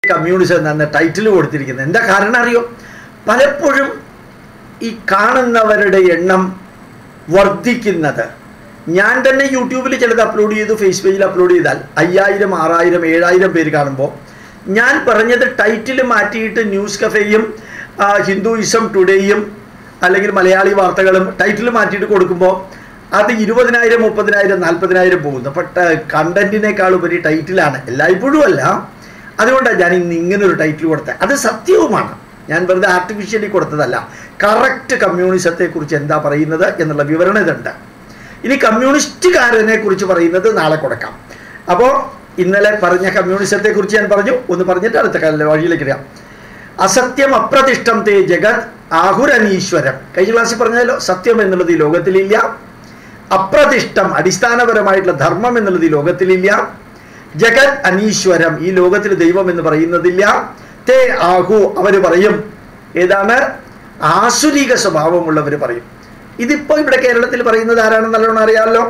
communism എന്ന title കൊടുത്തിരിക്കുന്നത് എന്താ കാരണം അറിയോ പലപ്പോഴും ഈ കാണുന്നവരുടെ എണ്ണം വർദ്ധിക്കുന്നത് ഞാൻ തന്നെ യൂട്യൂബിൽ ചിലത് അപ്ലോഡ് ചെയ്തു ഫേസ് പേജിൽ അപ്ലോഡ് ചെയ്താൽ അയ്യായിരം ആറായിരം ഏഴായിരം പേര് കാണുമ്പോൾ ഞാൻ പറഞ്ഞത് ടൈറ്റിൽ മാറ്റിയിട്ട് ന്യൂസ് കഫേയും ആ, ഹിന്ദുയിസം ടുഡേയും അല്ലെങ്കിൽ മലയാളി വാർത്തകളും ടൈറ്റിൽ മാറ്റിയിട്ട് കൊടുക്കുമ്പോൾ അത് ഇരുപതിനായിരം മുപ്പതിനായിരം നാൽപ്പതിനായിരം പോകുന്നു അപ്പം കണ്ടന്റിനേക്കാൾ ഉപരി ടൈറ്റിലാണ് എല്ലായ്പ്പോഴും അല്ല അതുകൊണ്ടാണ് ഞാൻ ഇന്ന് ഇങ്ങനെ ഒരു ടൈറ്റിൽ കൊടുത്തത് അത് സത്യവുമാണ് ഞാൻ വെറുതെ ആർട്ടിഫിഷ്യലി കൊടുത്തതല്ല കറക്റ്റ് കമ്മ്യൂണിസത്തെ കുറിച്ച് എന്താ പറയുന്നത് എന്നുള്ള വിവരണം ഇതുണ്ട് ഇനി കമ്മ്യൂണിസ്റ്റുകാരനെ കുറിച്ച് പറയുന്നത് നാളെ കൊടുക്കാം അപ്പോൾ ഇന്നലെ പറഞ്ഞ കമ്മ്യൂണിസത്തെ കുറിച്ച് ഞാൻ പറഞ്ഞു ഒന്ന് പറഞ്ഞിട്ട് അടുത്ത കാല വഴിയിലേക്ക് വരാം അസത്യം അപ്രതിഷ്ഠം തേ ജഗത് ആഹുരനീശ്വരം കഴിഞ്ഞ ക്ലാസ്സിൽ പറഞ്ഞല്ലോ സത്യം എന്നുള്ളത് ഈ ലോകത്തിലില്ല അപ്രതിഷ്ഠം അടിസ്ഥാനപരമായിട്ടുള്ള ധർമ്മം എന്നുള്ളത് ഈ ലോകത്തിലില്ല ജഗത് അനീശ്വരം ഈ ലോകത്തിൽ ദൈവം എന്ന് പറയുന്നതില്ല തേ ആഹു അവര് പറയും ഏതാണ് ആസുരിക സ്വഭാവമുള്ളവർ പറയും ഇതിപ്പോ ഇവിടെ കേരളത്തിൽ പറയുന്നത് ആരാണെന്ന് നല്ലോണം അറിയാമല്ലോ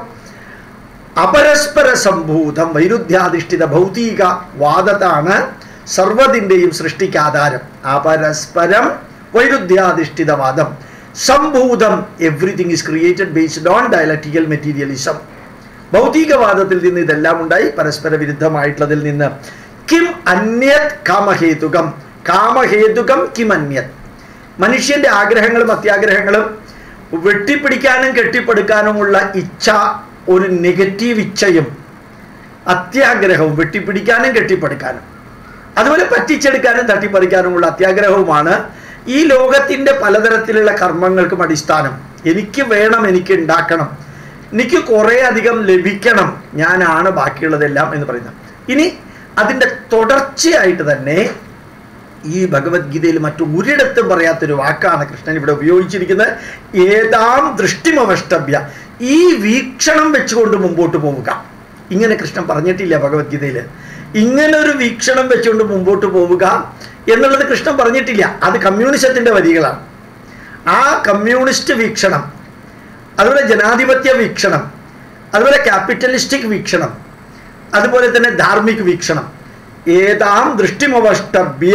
അപരസ്പര സംഭൂതം വൈരുദ്ധ്യാധിഷ്ഠിത ഭൗതിക വാദത്താണ് സർവ്വതിൻ്റെയും സൃഷ്ടിക്ക് ആധാരം അപരസ്പരം വൈരുദ്ധ്യാധിഷ്ഠിത വാദം സംഭൂതം everything is created based on dialectical materialism ഭൗതികവാദത്തിൽ നിന്ന് ഇതെല്ലാം ഉണ്ടായി പരസ്പര വിരുദ്ധമായിട്ടുള്ളതിൽ നിന്ന് കിം അന്യത് കാമഹേതുകം കാമഹേതുകം കിം അന്യത് മനുഷ്യന്റെ ആഗ്രഹങ്ങളും അത്യാഗ്രഹങ്ങളും വെട്ടിപ്പിടിക്കാനും കെട്ടിപ്പടുക്കാനുമുള്ള ഇച്ഛ ഒരു നെഗറ്റീവ് ഇച്ഛയും അത്യാഗ്രഹവും വെട്ടിപ്പിടിക്കാനും കെട്ടിപ്പടുക്കാനും അതുപോലെ പറ്റിച്ചെടുക്കാനും തട്ടിപ്പറിക്കാനുമുള്ള അത്യാഗ്രഹവുമാണ് ഈ ലോകത്തിൻ്റെ പലതരത്തിലുള്ള കർമ്മങ്ങൾക്കും അടിസ്ഥാനം എനിക്ക് വേണം എനിക്ക് ഉണ്ടാക്കണം എനിക്ക് കുറേ അധികം ലഭിക്കണം ഞാനാണ് ബാക്കിയുള്ളതെല്ലാം എന്ന് പറയുന്നത് ഇനി അതിൻ്റെ തുടർച്ചയായിട്ട് തന്നെ ഈ ഭഗവത്ഗീതയിൽ മറ്റു ഒരിടത്തും പറയാത്തൊരു വാക്കാണ് കൃഷ്ണൻ ഇവിടെ ഉപയോഗിച്ചിരിക്കുന്നത് ഏതാം ദൃഷ്ടിമവഷ്ടഭ്യ ഈ വീക്ഷണം വെച്ചുകൊണ്ട് മുമ്പോട്ട് പോവുക ഇങ്ങനെ കൃഷ്ണൻ പറഞ്ഞിട്ടില്ല ഭഗവത്ഗീതയിൽ ഇങ്ങനെ ഒരു വീക്ഷണം വെച്ചുകൊണ്ട് മുമ്പോട്ട് പോവുക എന്നുള്ളത് കൃഷ്ണൻ പറഞ്ഞിട്ടില്ല അത് കമ്മ്യൂണിസത്തിന്റെ വരികളാണ് ആ കമ്മ്യൂണിസ്റ്റ് വീക്ഷണം അതുപോലെ ജനാധിപത്യ വീക്ഷണം അതുപോലെ ക്യാപിറ്റലിസ്റ്റിക് വീക്ഷണം അതുപോലെ തന്നെ ധാർമ്മിക വീക്ഷണം ഏതാം ദൃഷ്ടിമവഷ്ടഭ്യ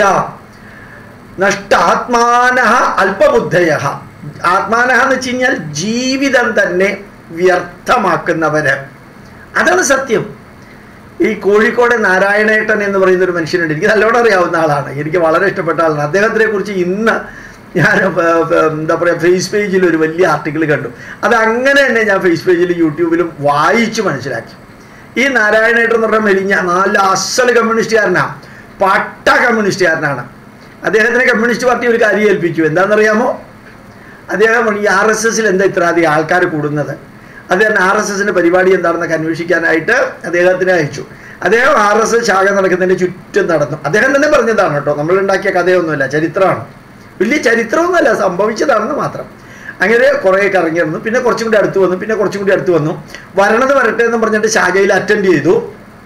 നഷ്ടാത്മാന അല്പബുദ്ധയ ആത്മാന എന്ന് വെച്ച് കഴിഞ്ഞാൽ ജീവിതം തന്നെ വ്യർത്ഥമാക്കുന്നവര് അതാണ് സത്യം ഈ കോഴിക്കോട് നാരായണേട്ടൻ എന്ന് പറയുന്ന ഒരു മനുഷ്യനുണ്ട് എനിക്ക് നല്ലോണം അറിയാവുന്ന ആളാണ് എനിക്ക് വളരെ ഇഷ്ടപ്പെട്ട ആളാണ് അദ്ദേഹത്തിനെ കുറിച്ച് ഇന്ന് ഞാൻ ഏർ, ഏർ, എന്താ പറയുക ഫേസ് പേജിൽ ഒരു വലിയ ആർട്ടിക്കിൾ കണ്ടു അത് അങ്ങനെ തന്നെ ഞാൻ ഫേസ് പേജിലും യൂട്യൂബിലും വായിച്ച് മനസ്സിലാക്കി ഈ നാരായണേട്ടൻ എന്ന് പറഞ്ഞ മെലിഞ്ഞ നല്ല അസൽ കമ്മ്യൂണിസ്റ്റുകാരനാണ് പട്ട കമ്മ്യൂണിസ്റ്റുകാരനാണ് അദ്ദേഹത്തിനെ കമ്മ്യൂണിസ്റ്റ് പാർട്ടി ഒരു കാര്യം ഏൽപ്പിച്ചു എന്താണെന്നറിയാമോ അദ്ദേഹം ഈ ആർ എസ് എസിൽ എന്താ ഇത്ര അധികം ആൾക്കാർ കൂടുന്നത് അദ്ദേഹം ആർ എസ് എസിന്റെ പരിപാടി എന്താണെന്നൊക്കെ അന്വേഷിക്കാനായിട്ട് അദ്ദേഹത്തിനെ അയച്ചു അദ്ദേഹം ആർ എസ് എസ് ശാഖ നടക്കുന്നതിന്റെ ചുറ്റും നടന്നു അദ്ദേഹം തന്നെ പറഞ്ഞതാണ് കേട്ടോ നമ്മൾ ഉണ്ടാക്കിയ കഥയൊന്നുമല്ല ചരിത്രമാണ് വലിയ ചരിത്രമൊന്നുമല്ല സംഭവിച്ചതാണെന്ന് മാത്രം അങ്ങനെ കുറേ കറങ്ങി വന്നു പിന്നെ കുറച്ചും കൂടി അടുത്ത് വന്നു പിന്നെ കുറച്ചും കൂടി അടുത്ത് വന്നു വരണത് വരട്ടെ എന്ന് പറഞ്ഞിട്ട് ശാഖയിൽ അറ്റൻഡ് ചെയ്തു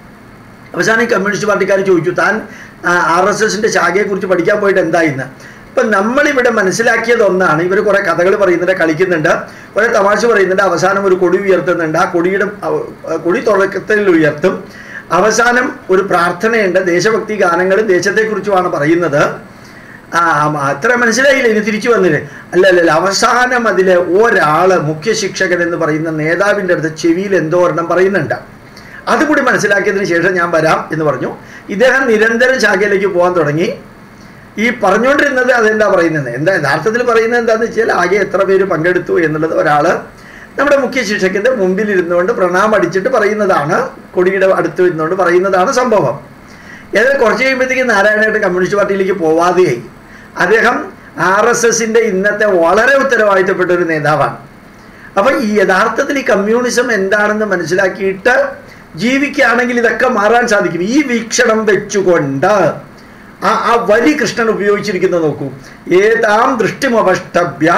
അവസാനം ഈ കമ്മ്യൂണിസ്റ്റ് പാർട്ടിക്കാർ ചോദിച്ചു താൻ ആർ എസ് എസിന്റെ ശാഖയെക്കുറിച്ച് പഠിക്കാൻ പോയിട്ട് എന്തായിന്ന് ഇപ്പം നമ്മളിവിടെ മനസ്സിലാക്കിയത് ഒന്നാണ് ഇവർ കുറേ കഥകൾ പറയുന്നുണ്ട് കളിക്കുന്നുണ്ട് കുറേ തമാശ പറയുന്നുണ്ട് അവസാനം ഒരു കൊടി ഉയർത്തുന്നുണ്ട് ആ കൊടിയുടെ അവ- കൊടി തുടക്കത്തിൽ ഉയർത്തും അവസാനം ഒരു പ്രാർത്ഥനയുണ്ട് ദേശഭക്തി ഗാനങ്ങളും ദേശത്തെക്കുറിച്ചുമാണ് പറയുന്നത് ആ ആ, അത്ര മനസ്സിലായില്ല ഇനി തിരിച്ചു വന്നില്ലേ അല്ല അല്ല അല്ല അവസാനം അതിലെ ഒരാള് മുഖ്യ ശിക്ഷകൻ എന്ന് പറയുന്ന നേതാവിൻ്റെ അടുത്ത് ചെവിയിൽ എന്തോ ഒരെണ്ണം പറയുന്നുണ്ട് അതുകൂടി മനസ്സിലാക്കിയതിന് ശേഷം ഞാൻ വരാം എന്ന് പറഞ്ഞു ഇദ്ദേഹം നിരന്തരം ശാഖയിലേക്ക് പോകാൻ തുടങ്ങി ഈ പറഞ്ഞുകൊണ്ടിരുന്നത് അതെന്താ പറയുന്നത് എന്താ യഥാർത്ഥത്തിൽ പറയുന്നത് എന്താന്ന് വെച്ചാൽ ആകെ എത്ര പേര് പങ്കെടുത്തു എന്നുള്ളത് ഒരാള് നമ്മുടെ മുഖ്യ ശിക്ഷകന്റെ മുമ്പിൽ ഇരുന്നുകൊണ്ട് പ്രണാമം അടിച്ചിട്ട് പറയുന്നതാണ് കൊടിയുടെ അടുത്ത് ഇരുന്നുകൊണ്ട് പറയുന്നതാണ് സംഭവം ഏതായാലും കുറച്ച് കഴിയുമ്പോഴത്തേക്ക് നാരായണയുടെ കമ്മ്യൂണിസ്റ്റ് പാർട്ടിയിലേക്ക് പോവാതെയായി അദ്ദേഹം ആർ എസ് എസിന്റെ ഇന്നത്തെ വളരെ ഉത്തരവാദിത്തപ്പെട്ട ഒരു നേതാവാണ് അപ്പൊ ഈ യഥാർത്ഥത്തിൽ ഈ കമ്മ്യൂണിസം എന്താണെന്ന് മനസ്സിലാക്കിയിട്ട് ജീവിക്കുകയാണെങ്കിൽ ഇതൊക്കെ മാറാൻ സാധിക്കും ഈ വീക്ഷണം വെച്ചുകൊണ്ട് ആ ആ വരി കൃഷ്ണൻ ഉപയോഗിച്ചിരിക്കുന്നത് നോക്കൂ ഏതാം ദൃഷ്ടിമവഷ്ടഭ്യ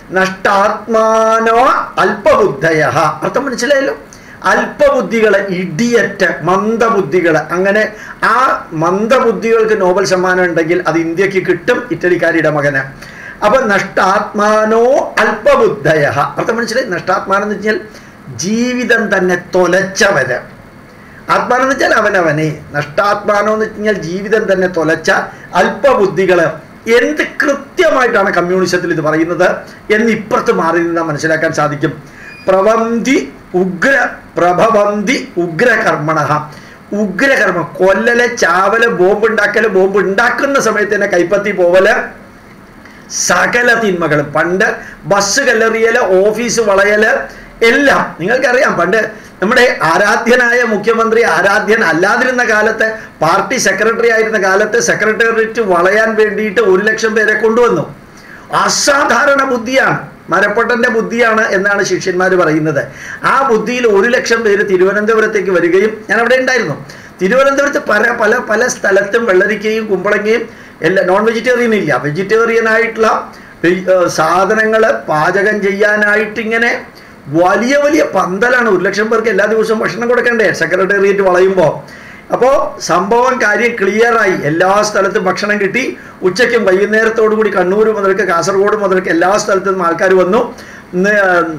നഷ്ടാത്മാനോ അല്പബുദ്ധയ അർത്ഥം മനസ്സിലായല്ലോ അല്പബുദ്ധികള് ഇടിയറ്റ് മന്ദബുദ്ധികള് അങ്ങനെ ആ മന്ദബുദ്ധികൾക്ക് നോബൽ സമ്മാനം ഉണ്ടെങ്കിൽ അത് ഇന്ത്യക്ക് കിട്ടും ഇറ്റലിക്കാരിയുടെ മകന് അപ്പൊ നഷ്ടാത്മാനോ അല്പബുദ്ധയ അർത്ഥം മനസ്സിലായി നഷ്ടാത്മാനം എന്ന് വെച്ചാൽ ജീവിതം തന്നെ തൊലച്ചവര് ആത്മാനം എന്ന് വെച്ചാൽ അവനവനെ നഷ്ടാത്മാനം എന്ന് വെച്ച് കഴിഞ്ഞാൽ ജീവിതം തന്നെ തൊലച്ച അല്പബുദ്ധികള് എന്ത് കൃത്യമായിട്ടാണ് കമ്മ്യൂണിസത്തിൽ ഇത് പറയുന്നത് എന്ന് ഇപ്പുറത്ത് മാറി നിന്നാൽ മനസ്സിലാക്കാൻ സാധിക്കും പ്രവന്തി ഉഗ്ര പ്രഭവന്തി ഉഗ്രകർമ്മണ ഉഗ്രകർമ്മം കൊല്ലല് ചാവല് ബോംബ് ഉണ്ടാക്കല് ബോംബ് ഉണ്ടാക്കുന്ന സമയത്ത് തന്നെ കൈപ്പത്തി പോവല് സകല തിന്മകളും പണ്ട് ബസ് കല്ലെറിയല് ഓഫീസ് വളയല് എല്ലാം നിങ്ങൾക്കറിയാം പണ്ട് നമ്മുടെ ആരാധ്യനായ മുഖ്യമന്ത്രി ആരാധ്യൻ അല്ലാതിരുന്ന കാലത്ത് പാർട്ടി സെക്രട്ടറി ആയിരുന്ന കാലത്ത് സെക്രട്ടേറിയറ്റ് വളയാൻ വേണ്ടിയിട്ട് ഒരു ലക്ഷം പേരെ കൊണ്ടുവന്നു അസാധാരണ ബുദ്ധിയാണ് മരപ്പൊട്ടന്റെ ബുദ്ധിയാണ് എന്നാണ് ശിഷ്യന്മാർ പറയുന്നത് ആ ബുദ്ധിയിൽ ഒരു ലക്ഷം പേര് തിരുവനന്തപുരത്തേക്ക് വരികയും ഞാൻ അവിടെ ഉണ്ടായിരുന്നു തിരുവനന്തപുരത്ത് പല പല പല സ്ഥലത്തും വെള്ളരിക്കയും കുമ്പളങ്ങയും എല്ലാം നോൺ വെജിറ്റേറിയൻ ഇല്ല വെജിറ്റേറിയൻ ആയിട്ടുള്ള സാധനങ്ങൾ പാചകം ചെയ്യാനായിട്ട് ഇങ്ങനെ വലിയ വലിയ പന്തലാണ് ഒരു ലക്ഷം പേർക്ക് എല്ലാ ദിവസവും ഭക്ഷണം കൊടുക്കണ്ടേ സെക്രട്ടേറിയറ്റ് വളയുമ്പോൾ അപ്പോൾ സംഭവം കാര്യം ക്ലിയറായി എല്ലാ സ്ഥലത്തും ഭക്ഷണം കിട്ടി ഉച്ചയ്ക്കും വൈകുന്നേരത്തോടു കൂടി കണ്ണൂർ മുതൽക്ക് കാസർഗോഡ് മുതൽക്ക് എല്ലാ സ്ഥലത്തു നിന്നും ആൾക്കാർ വന്നു ഇന്ന്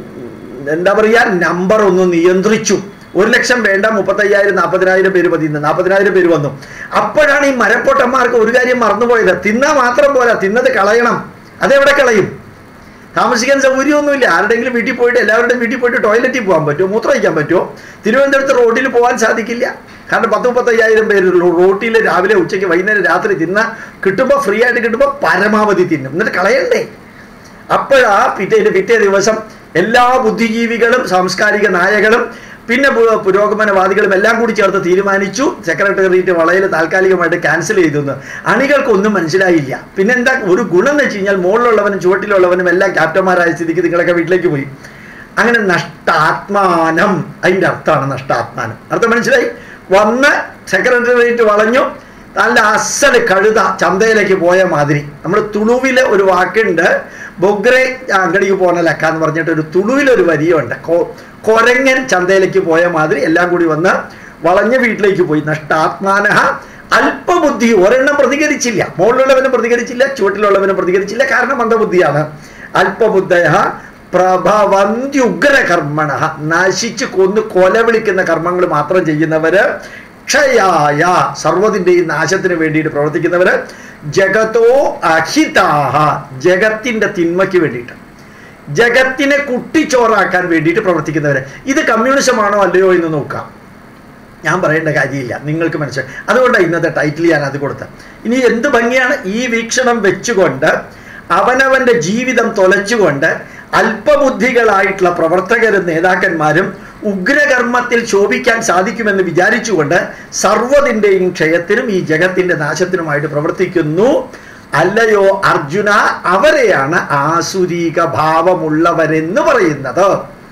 എന്താ പറയുക നമ്പർ ഒന്ന് നിയന്ത്രിച്ചു ഒരു ലക്ഷം വേണ്ട മുപ്പത്തയ്യായിരം നാൽപ്പതിനായിരം പേര് മതി നാൽപ്പതിനായിരം പേര് വന്നു അപ്പോഴാണ് ഈ മരപ്പൊട്ടന്മാർക്ക് ഒരു കാര്യം മറന്നുപോയത് തിന്നാ മാത്രം പോരാ തിന്നത് കളയണം അതെവിടെ കളയും താമസിക്കാൻ സൗകര്യമൊന്നുമില്ല ആരുടെങ്കിലും വീട്ടിൽ പോയിട്ട് എല്ലാവരുടെയും വീട്ടിൽ പോയിട്ട് ടോയ്ലറ്റിൽ പോകാൻ പറ്റുമോ മൂത്രമൊഴിക്കാൻ പറ്റുമോ തിരുവനന്തപുരത്ത് റോഡിൽ പോകാൻ സാധിക്കില്ല കാരണം പത്ത് മുപ്പത്തയ്യായിരം പേര് റോട്ടിൽ രാവിലെ ഉച്ചയ്ക്ക് വൈകുന്നേരം രാത്രി തിന്ന കിട്ടുമ്പോൾ ഫ്രീ ആയിട്ട് കിട്ടുമ്പോൾ പരമാവധി തിന്നും എന്നിട്ട് കളയണ്ടേ അപ്പോഴാ പിറ്റേ പിറ്റേ ദിവസം എല്ലാ ബുദ്ധിജീവികളും സാംസ്കാരിക നായകളും പിന്നെ പുരോഗമനവാദികളും എല്ലാം കൂടി ചേർത്ത് തീരുമാനിച്ചു സെക്രട്ടേറിയറ്റ് വളയിൽ താൽക്കാലികമായിട്ട് ക്യാൻസൽ ചെയ്തു എന്ന് അണികൾക്കൊന്നും മനസ്സിലായില്ല പിന്നെ എന്താ ഒരു ഗുണം എന്ന് വെച്ച് കഴിഞ്ഞാൽ മുകളിലുള്ളവനും ചുവട്ടിലുള്ളവനും എല്ലാം ക്യാപ്റ്റന്മാരായ സ്ഥിതിക്ക് നിങ്ങളൊക്കെ വീട്ടിലേക്ക് പോയി അങ്ങനെ നഷ്ടാത്മാനം അതിൻ്റെ അർത്ഥമാണ് നഷ്ടാത്മാനം അർത്ഥം മനസ്സിലായി വന്ന് സെക്രട്ടേറിയറ്റ് വളഞ്ഞു നല്ല അസല് കഴുത ചന്തയിലേക്ക് പോയ മാതിരി നമ്മൾ തുളുവിലെ ഒരു വാക്കുണ്ട് ബൊഗ്രെ അങ്കടിക്ക് പോണ ലക്ക എന്ന് പറഞ്ഞിട്ട് ഒരു തുളുവിലൊരു വരിയുണ്ട് കൊരങ്ങൻ ചന്തയിലേക്ക് പോയ മാതിരി എല്ലാം കൂടി വന്ന് വളഞ്ഞ വീട്ടിലേക്ക് പോയി നഷ്ടാത്മാനഹ അല്പബുദ്ധി ഒരെണ്ണം പ്രതികരിച്ചില്ല മുകളിലുള്ളവനും പ്രതികരിച്ചില്ല ചുവട്ടിലുള്ളവനും പ്രതികരിച്ചില്ല കാരണം മന്ദബുദ്ധിയാണ് അല്പബുദ്ധയ പ്രഭവന്തി ഉഗ്രകർമ്മണ നശിച്ച് കൊന്ന് കൊല വിളിക്കുന്ന കർമ്മങ്ങൾ മാത്രം ചെയ്യുന്നവര് ക്ഷയായ സർവ്വതിൻ്റെയും നാശത്തിന് വേണ്ടിയിട്ട് പ്രവർത്തിക്കുന്നവര് ജഗതോ അഹിതാഹ ജഗത്തിന്റെ തിന്മയ്ക്ക് വേണ്ടിയിട്ട് ജഗത്തിനെ കുട്ടിച്ചോറാക്കാൻ വേണ്ടിയിട്ട് പ്രവർത്തിക്കുന്നവര് ഇത് കമ്മ്യൂണിസമാണോ അല്ലയോ എന്ന് നോക്കാം ഞാൻ പറയേണ്ട കാര്യമില്ല നിങ്ങൾക്ക് മനസ്സിലായി അതുകൊണ്ടാണ് ഇന്നത്തെ ടൈറ്റിൽ ഞാൻ അത് കൊടുത്തത് ഇനി എന്ത് ഭംഗിയാണ് ഈ വീക്ഷണം വെച്ചുകൊണ്ട് അവനവന്റെ ജീവിതം തൊലച്ചുകൊണ്ട് അല്പബുദ്ധികളായിട്ടുള്ള പ്രവർത്തകരും നേതാക്കന്മാരും ഉഗ്രകർമ്മത്തിൽ ശോഭിക്കാൻ സാധിക്കുമെന്ന് വിചാരിച്ചുകൊണ്ട് സർവ്വതിൻ്റെയും ക്ഷയത്തിനും ഈ ജഗത്തിന്റെ നാശത്തിനുമായിട്ട് പ്രവർത്തിക്കുന്നു അല്ലയോ അർജുന അവരെയാണ് ആസുരീക ഭാവമുള്ളവരെന്ന് പറയുന്നത്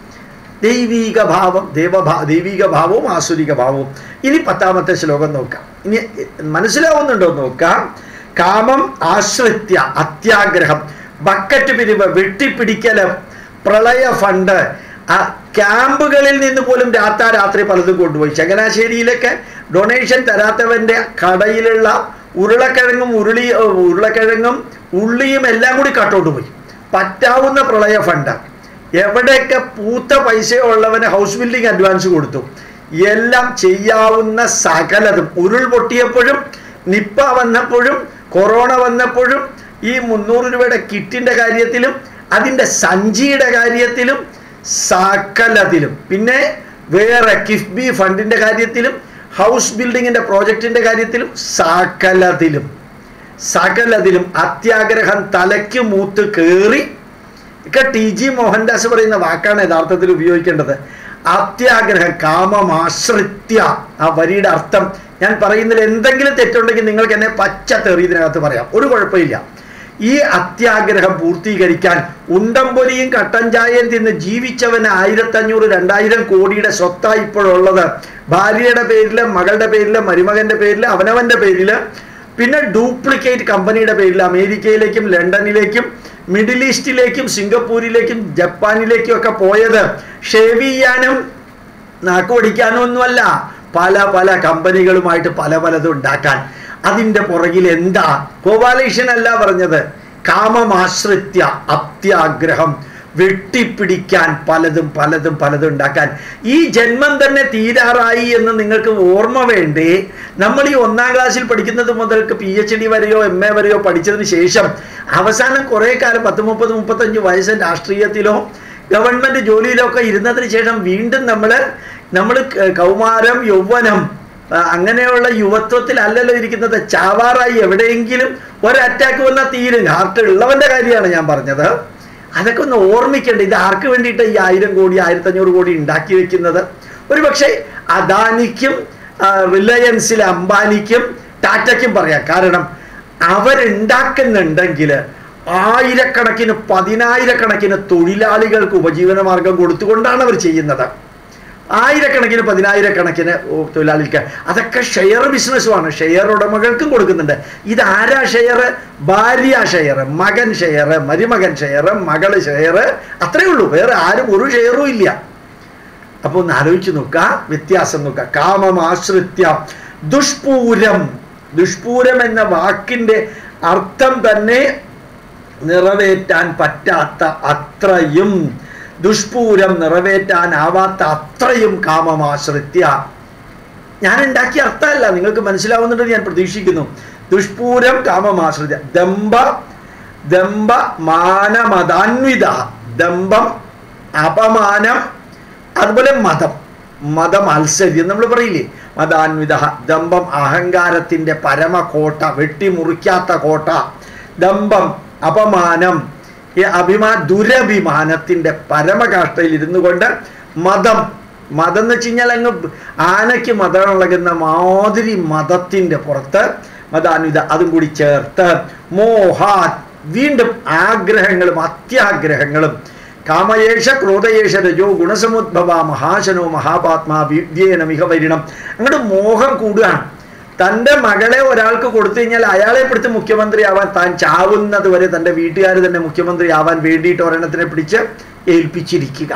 ദൈവീക ഭാവം ദേവഭാ ദൈവിക ഭാവവും ആസുരിക ഭാവവും ഇനി പത്താമത്തെ ശ്ലോകം നോക്കാം ഇനി മനസ്സിലാവുന്നുണ്ടോ നോക്കാം കാമം ആശ്രിത്യ അത്യാഗ്രഹം ബക്കറ്റ് പിരിവ് വെട്ടിപ്പിടിക്കല് പ്രളയ ഫണ്ട് ആ ക്യാമ്പുകളിൽ നിന്ന് പോലും രാത്താ രാത്രി പലതും കൊണ്ടുപോയി ചങ്ങനാശ്ശേരിയിലൊക്കെ ഡൊണേഷൻ തരാത്തവന്റെ കടയിലുള്ള ഉരുളക്കിഴങ്ങും ഉരുളി ഉരുളക്കിഴങ്ങും ഉള്ളിയും എല്ലാം കൂടി കട്ടോട്ട് പോയി പറ്റാവുന്ന പ്രളയ ഫണ്ട് എവിടെയൊക്കെ പൂത്ത പൈസയുള്ളവന് ഹൗസ് ബിൽഡിംഗ് അഡ്വാൻസ് കൊടുത്തു എല്ലാം ചെയ്യാവുന്ന സകലതും ഉരുൾ പൊട്ടിയപ്പോഴും നിപ്പ വന്നപ്പോഴും കൊറോണ വന്നപ്പോഴും ഈ മുന്നൂറ് രൂപയുടെ കിറ്റിന്റെ കാര്യത്തിലും അതിൻ്റെ സഞ്ചിയുടെ കാര്യത്തിലും സകലത്തിലും പിന്നെ വേറെ കിഫ്ബി ഫണ്ടിന്റെ കാര്യത്തിലും ഹൗസ് ബിൽഡിങ്ങിന്റെ പ്രോജക്റ്റിന്റെ കാര്യത്തിലും സകലത്തിലും സകലതിലും അത്യാഗ്രഹം തലയ്ക്ക് മൂത്ത് കയറി ഒക്കെ ടി ജി മോഹൻദാസ് പറയുന്ന വാക്കാണ് യഥാർത്ഥത്തിൽ ഉപയോഗിക്കേണ്ടത് അത്യാഗ്രഹം കാമമാശ്രിത്യ ആ വരിയുടെ അർത്ഥം ഞാൻ പറയുന്നതിൽ എന്തെങ്കിലും തെറ്റുണ്ടെങ്കിൽ നിങ്ങൾക്ക് എന്നെ പച്ച തെറി ഇതിനകത്ത് പറയാം ഒരു കുഴപ്പമില്ല ഈ അത്യാഗ്രഹം പൂർത്തീകരിക്കാൻ ഉണ്ടംപൊലിയും കട്ടൻ ചായയും തിന്ന് ജീവിച്ചവന് ആയിരത്തഞ്ഞൂറ് രണ്ടായിരം കോടിയുടെ സ്വത്തായി ഇപ്പോഴുള്ളത് ഭാര്യയുടെ പേരില് മകളുടെ പേരില് മരുമകന്റെ പേരില് അവനവന്റെ പേരില് പിന്നെ ഡ്യൂപ്ലിക്കേറ്റ് കമ്പനിയുടെ പേരിൽ അമേരിക്കയിലേക്കും ലണ്ടനിലേക്കും മിഡിൽ ഈസ്റ്റിലേക്കും സിംഗപ്പൂരിലേക്കും ജപ്പാനിലേക്കും ഒക്കെ പോയത് ഷേവ് ചെയ്യാനും നാക്കുപടിക്കാനും ഒന്നുമല്ല പല പല കമ്പനികളുമായിട്ട് പല പലതും ഉണ്ടാക്കാൻ അതിൻ്റെ പുറകിൽ എന്താ ഗോപാലകൃഷ്ണൻ അല്ല പറഞ്ഞത് കാമമാശ്രിത്യ അത്യാഗ്രഹം വെട്ടിപ്പിടിക്കാൻ പലതും പലതും പലതും ഉണ്ടാക്കാൻ ഈ ജന്മം തന്നെ തീരാറായി എന്ന് നിങ്ങൾക്ക് ഓർമ്മ വേണ്ടേ നമ്മൾ ഈ ഒന്നാം ക്ലാസ്സിൽ പഠിക്കുന്നത് മുതൽക്ക് പി എച്ച് ഡി വരെയോ എം എ വരെയോ പഠിച്ചതിന് ശേഷം അവസാനം കുറേ കാലം പത്ത് മുപ്പത് മുപ്പത്തഞ്ച് വയസ്സ് രാഷ്ട്രീയത്തിലോ ഗവൺമെന്റ് ജോലിയിലോ ഒക്കെ ഇരുന്നതിന് ശേഷം വീണ്ടും നമ്മൾ നമ്മൾ കൗമാരം യൗവനം ആ, അങ്ങനെയുള്ള യുവത്വത്തിലല്ലല്ലോ ഇരിക്കുന്നത് ചാവാറായി എവിടെയെങ്കിലും ഒരു അറ്റാക്ക് വന്നാൽ തീരും ഹാർട്ട് ഉള്ളവന്റെ കാര്യമാണ് ഞാൻ പറഞ്ഞത് അതൊക്കെ ഒന്ന് ഓർമ്മിക്കേണ്ട ഇത് ആർക്ക് വേണ്ടിയിട്ട് ഈ ആയിരം കോടി ആയിരത്തഞ്ഞൂറ് കോടി ഉണ്ടാക്കി വെക്കുന്നത് ഒരു പക്ഷേ അദാനിക്കും ആ, റിലയൻസിലെ അംബാനിക്കും ടാറ്റയ്ക്കും പറയാം കാരണം അവരുണ്ടാക്കുന്നുണ്ടെങ്കിൽ ആയിരക്കണക്കിന് പതിനായിരക്കണക്കിന് തൊഴിലാളികൾക്ക് ഉപജീവന മാർഗം കൊടുത്തുകൊണ്ടാണ് അവർ ചെയ്യുന്നത് ആയിരക്കണക്കിന് പതിനായിരക്കണക്കിന് ഓ, തൊഴിലാളികൾക്ക് അതൊക്കെ ഷെയർ ബിസിനസ്സുമാണ് ഷെയർ ഉടമകൾക്കും കൊടുക്കുന്നുണ്ട് ഇത് ആരാ ഷെയർ ഭാര്യ ഷെയർ മകൻ ഷെയർ മരുമകൻ ഷെയർ മകള് ഷെയർ അത്രയേ ഉള്ളൂ വേറെ ആരും ഒരു ഷെയറും ഇല്ല അപ്പോൾ ഒന്ന് ആലോചിച്ച് നോക്കുക വ്യത്യാസം നോക്കുക കാമം ആശ്രിത്യ ദുഷ്പൂരം ദുഷ്പൂരം എന്ന വാക്കിന്റെ അർത്ഥം തന്നെ നിറവേറ്റാൻ പറ്റാത്ത അത്രയും ദുഷ്പൂരം നിറവേറ്റാനാവാത്ത അത്രയും കാമമാശ്രിത്യ ഞാൻ ഉണ്ടാക്കിയ അർത്ഥമല്ല നിങ്ങൾക്ക് മനസ്സിലാവുന്നുണ്ടെന്ന് ഞാൻ പ്രതീക്ഷിക്കുന്നു ദുഷ്പൂരം കാമമാശ്രിത്യ ദമ്പ ദമ്പ മാനമതാന്വിത ദമ്പം അപമാനം അതുപോലെ മതം മതമത്സര്യം നമ്മൾ പറയില്ലേ മതാന്വിത ദമ്പം അഹങ്കാരത്തിന്റെ പരമകോട്ട വെട്ടിമുറിക്കാത്ത കോട്ട ദമ്പം അപമാനം ഈ അഭിമാ ദുരഭിമാനത്തിന്റെ പരമകാഷ്ടയിൽ ഇരുന്നു കൊണ്ട് മതം മതം എന്ന് വെച്ച് കഴിഞ്ഞാൽ അങ്ങ് ആനയ്ക്ക് മതം ഇളകുന്ന മാതിരി മതത്തിന്റെ പുറത്ത് മതാന്വിത അതും കൂടി ചേർത്ത് മോഹാത് വീണ്ടും ആഗ്രഹങ്ങളും അത്യാഗ്രഹങ്ങളും കാമയേഷ ക്രോധയേഷ രജോ ഗുണസമുദ്ഭവ മഹാശനോ മഹാപാത്മാ വിദ്യേന മിക വരിണം അങ്ങോട്ട് മോഹം കൂടുകയാണ് തൻ്റെ മകളെ ഒരാൾക്ക് കൊടുത്തു കഴിഞ്ഞാൽ അയാളെ പിടിച്ച് മുഖ്യമന്ത്രിയാവാൻ താൻ ചാവുന്നത് വരെ തൻ്റെ വീട്ടുകാർ തന്നെ മുഖ്യമന്ത്രിയാവാൻ വേണ്ടിയിട്ട് ഒരെണ്ണത്തിനെ പിടിച്ച് ഏൽപ്പിച്ചിരിക്കുക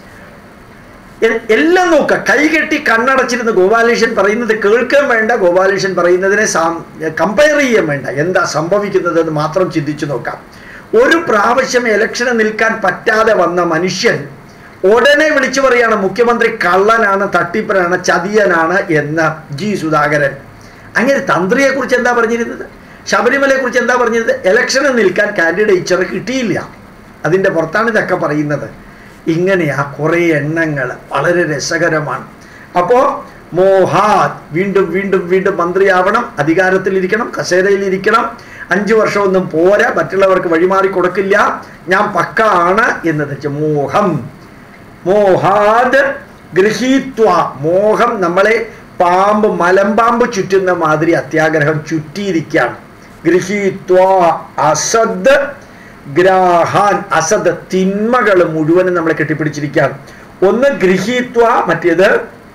എ- എല്ലാം നോക്കുക കൈകെട്ടി കണ്ണടച്ചിരുന്ന് ഗോപാലകൃഷ്ണൻ പറയുന്നത് കേൾക്കാൻ വേണ്ട ഗോപാലകൃഷ്ണൻ പറയുന്നതിനെ കമ്പയർ ചെയ്യാൻ വേണ്ട എന്താ സംഭവിക്കുന്നത് എന്ന് മാത്രം ചിന്തിച്ചു നോക്കാം ഒരു പ്രാവശ്യം ഇലക്ഷന് നിൽക്കാൻ പറ്റാതെ വന്ന മനുഷ്യൻ ഉടനെ വിളിച്ചു പറയാണ് മുഖ്യമന്ത്രി കള്ളനാണ് തട്ടിപ്പനാണ് ചതിയനാണ് എന്ന് ജി സുധാകരൻ അങ്ങനെ തന്ത്രിയെ കുറിച്ച് എന്താ പറഞ്ഞിരുന്നത് ശബരിമലയെ കുറിച്ച് എന്താ പറഞ്ഞത് ഇലക്ഷന് നിൽക്കാൻ കാൻഡിഡേച്ചർ കിട്ടിയില്ല അതിൻ്റെ പുറത്താണ് ഇതൊക്കെ പറയുന്നത് ഇങ്ങനെയാ കുറേ എണ്ണങ്ങൾ വളരെ രസകരമാണ് അപ്പോൾ മോഹാത് വീണ്ടും വീണ്ടും വീണ്ടും മന്ത്രിയാവണം അധികാരത്തിലിരിക്കണം കസേരയിലിരിക്കണം അഞ്ചു വർഷമൊന്നും പോരാ മറ്റുള്ളവർക്ക് വഴിമാറി കൊടുക്കില്ല ഞാൻ പക്ക ആണ് എന്ന് വെച്ച് മോഹം മോഹാത് ഗൃഹീത്വ മോഹം നമ്മളെ പാമ്പ് മലമ്പാമ്പ് ചുറ്റുന്ന മാതിരി അത്യാഗ്രഹം ചുറ്റിയിരിക്കുകയാണ് ഗൃഹീത്വ അസദ് ഗ്രാഹാൻ അസദ് തിന്മകൾ മുഴുവനും നമ്മളെ കെട്ടിപ്പിടിച്ചിരിക്കുകയാണ് ഒന്ന് ഗൃഹീത്വ മറ്റേത്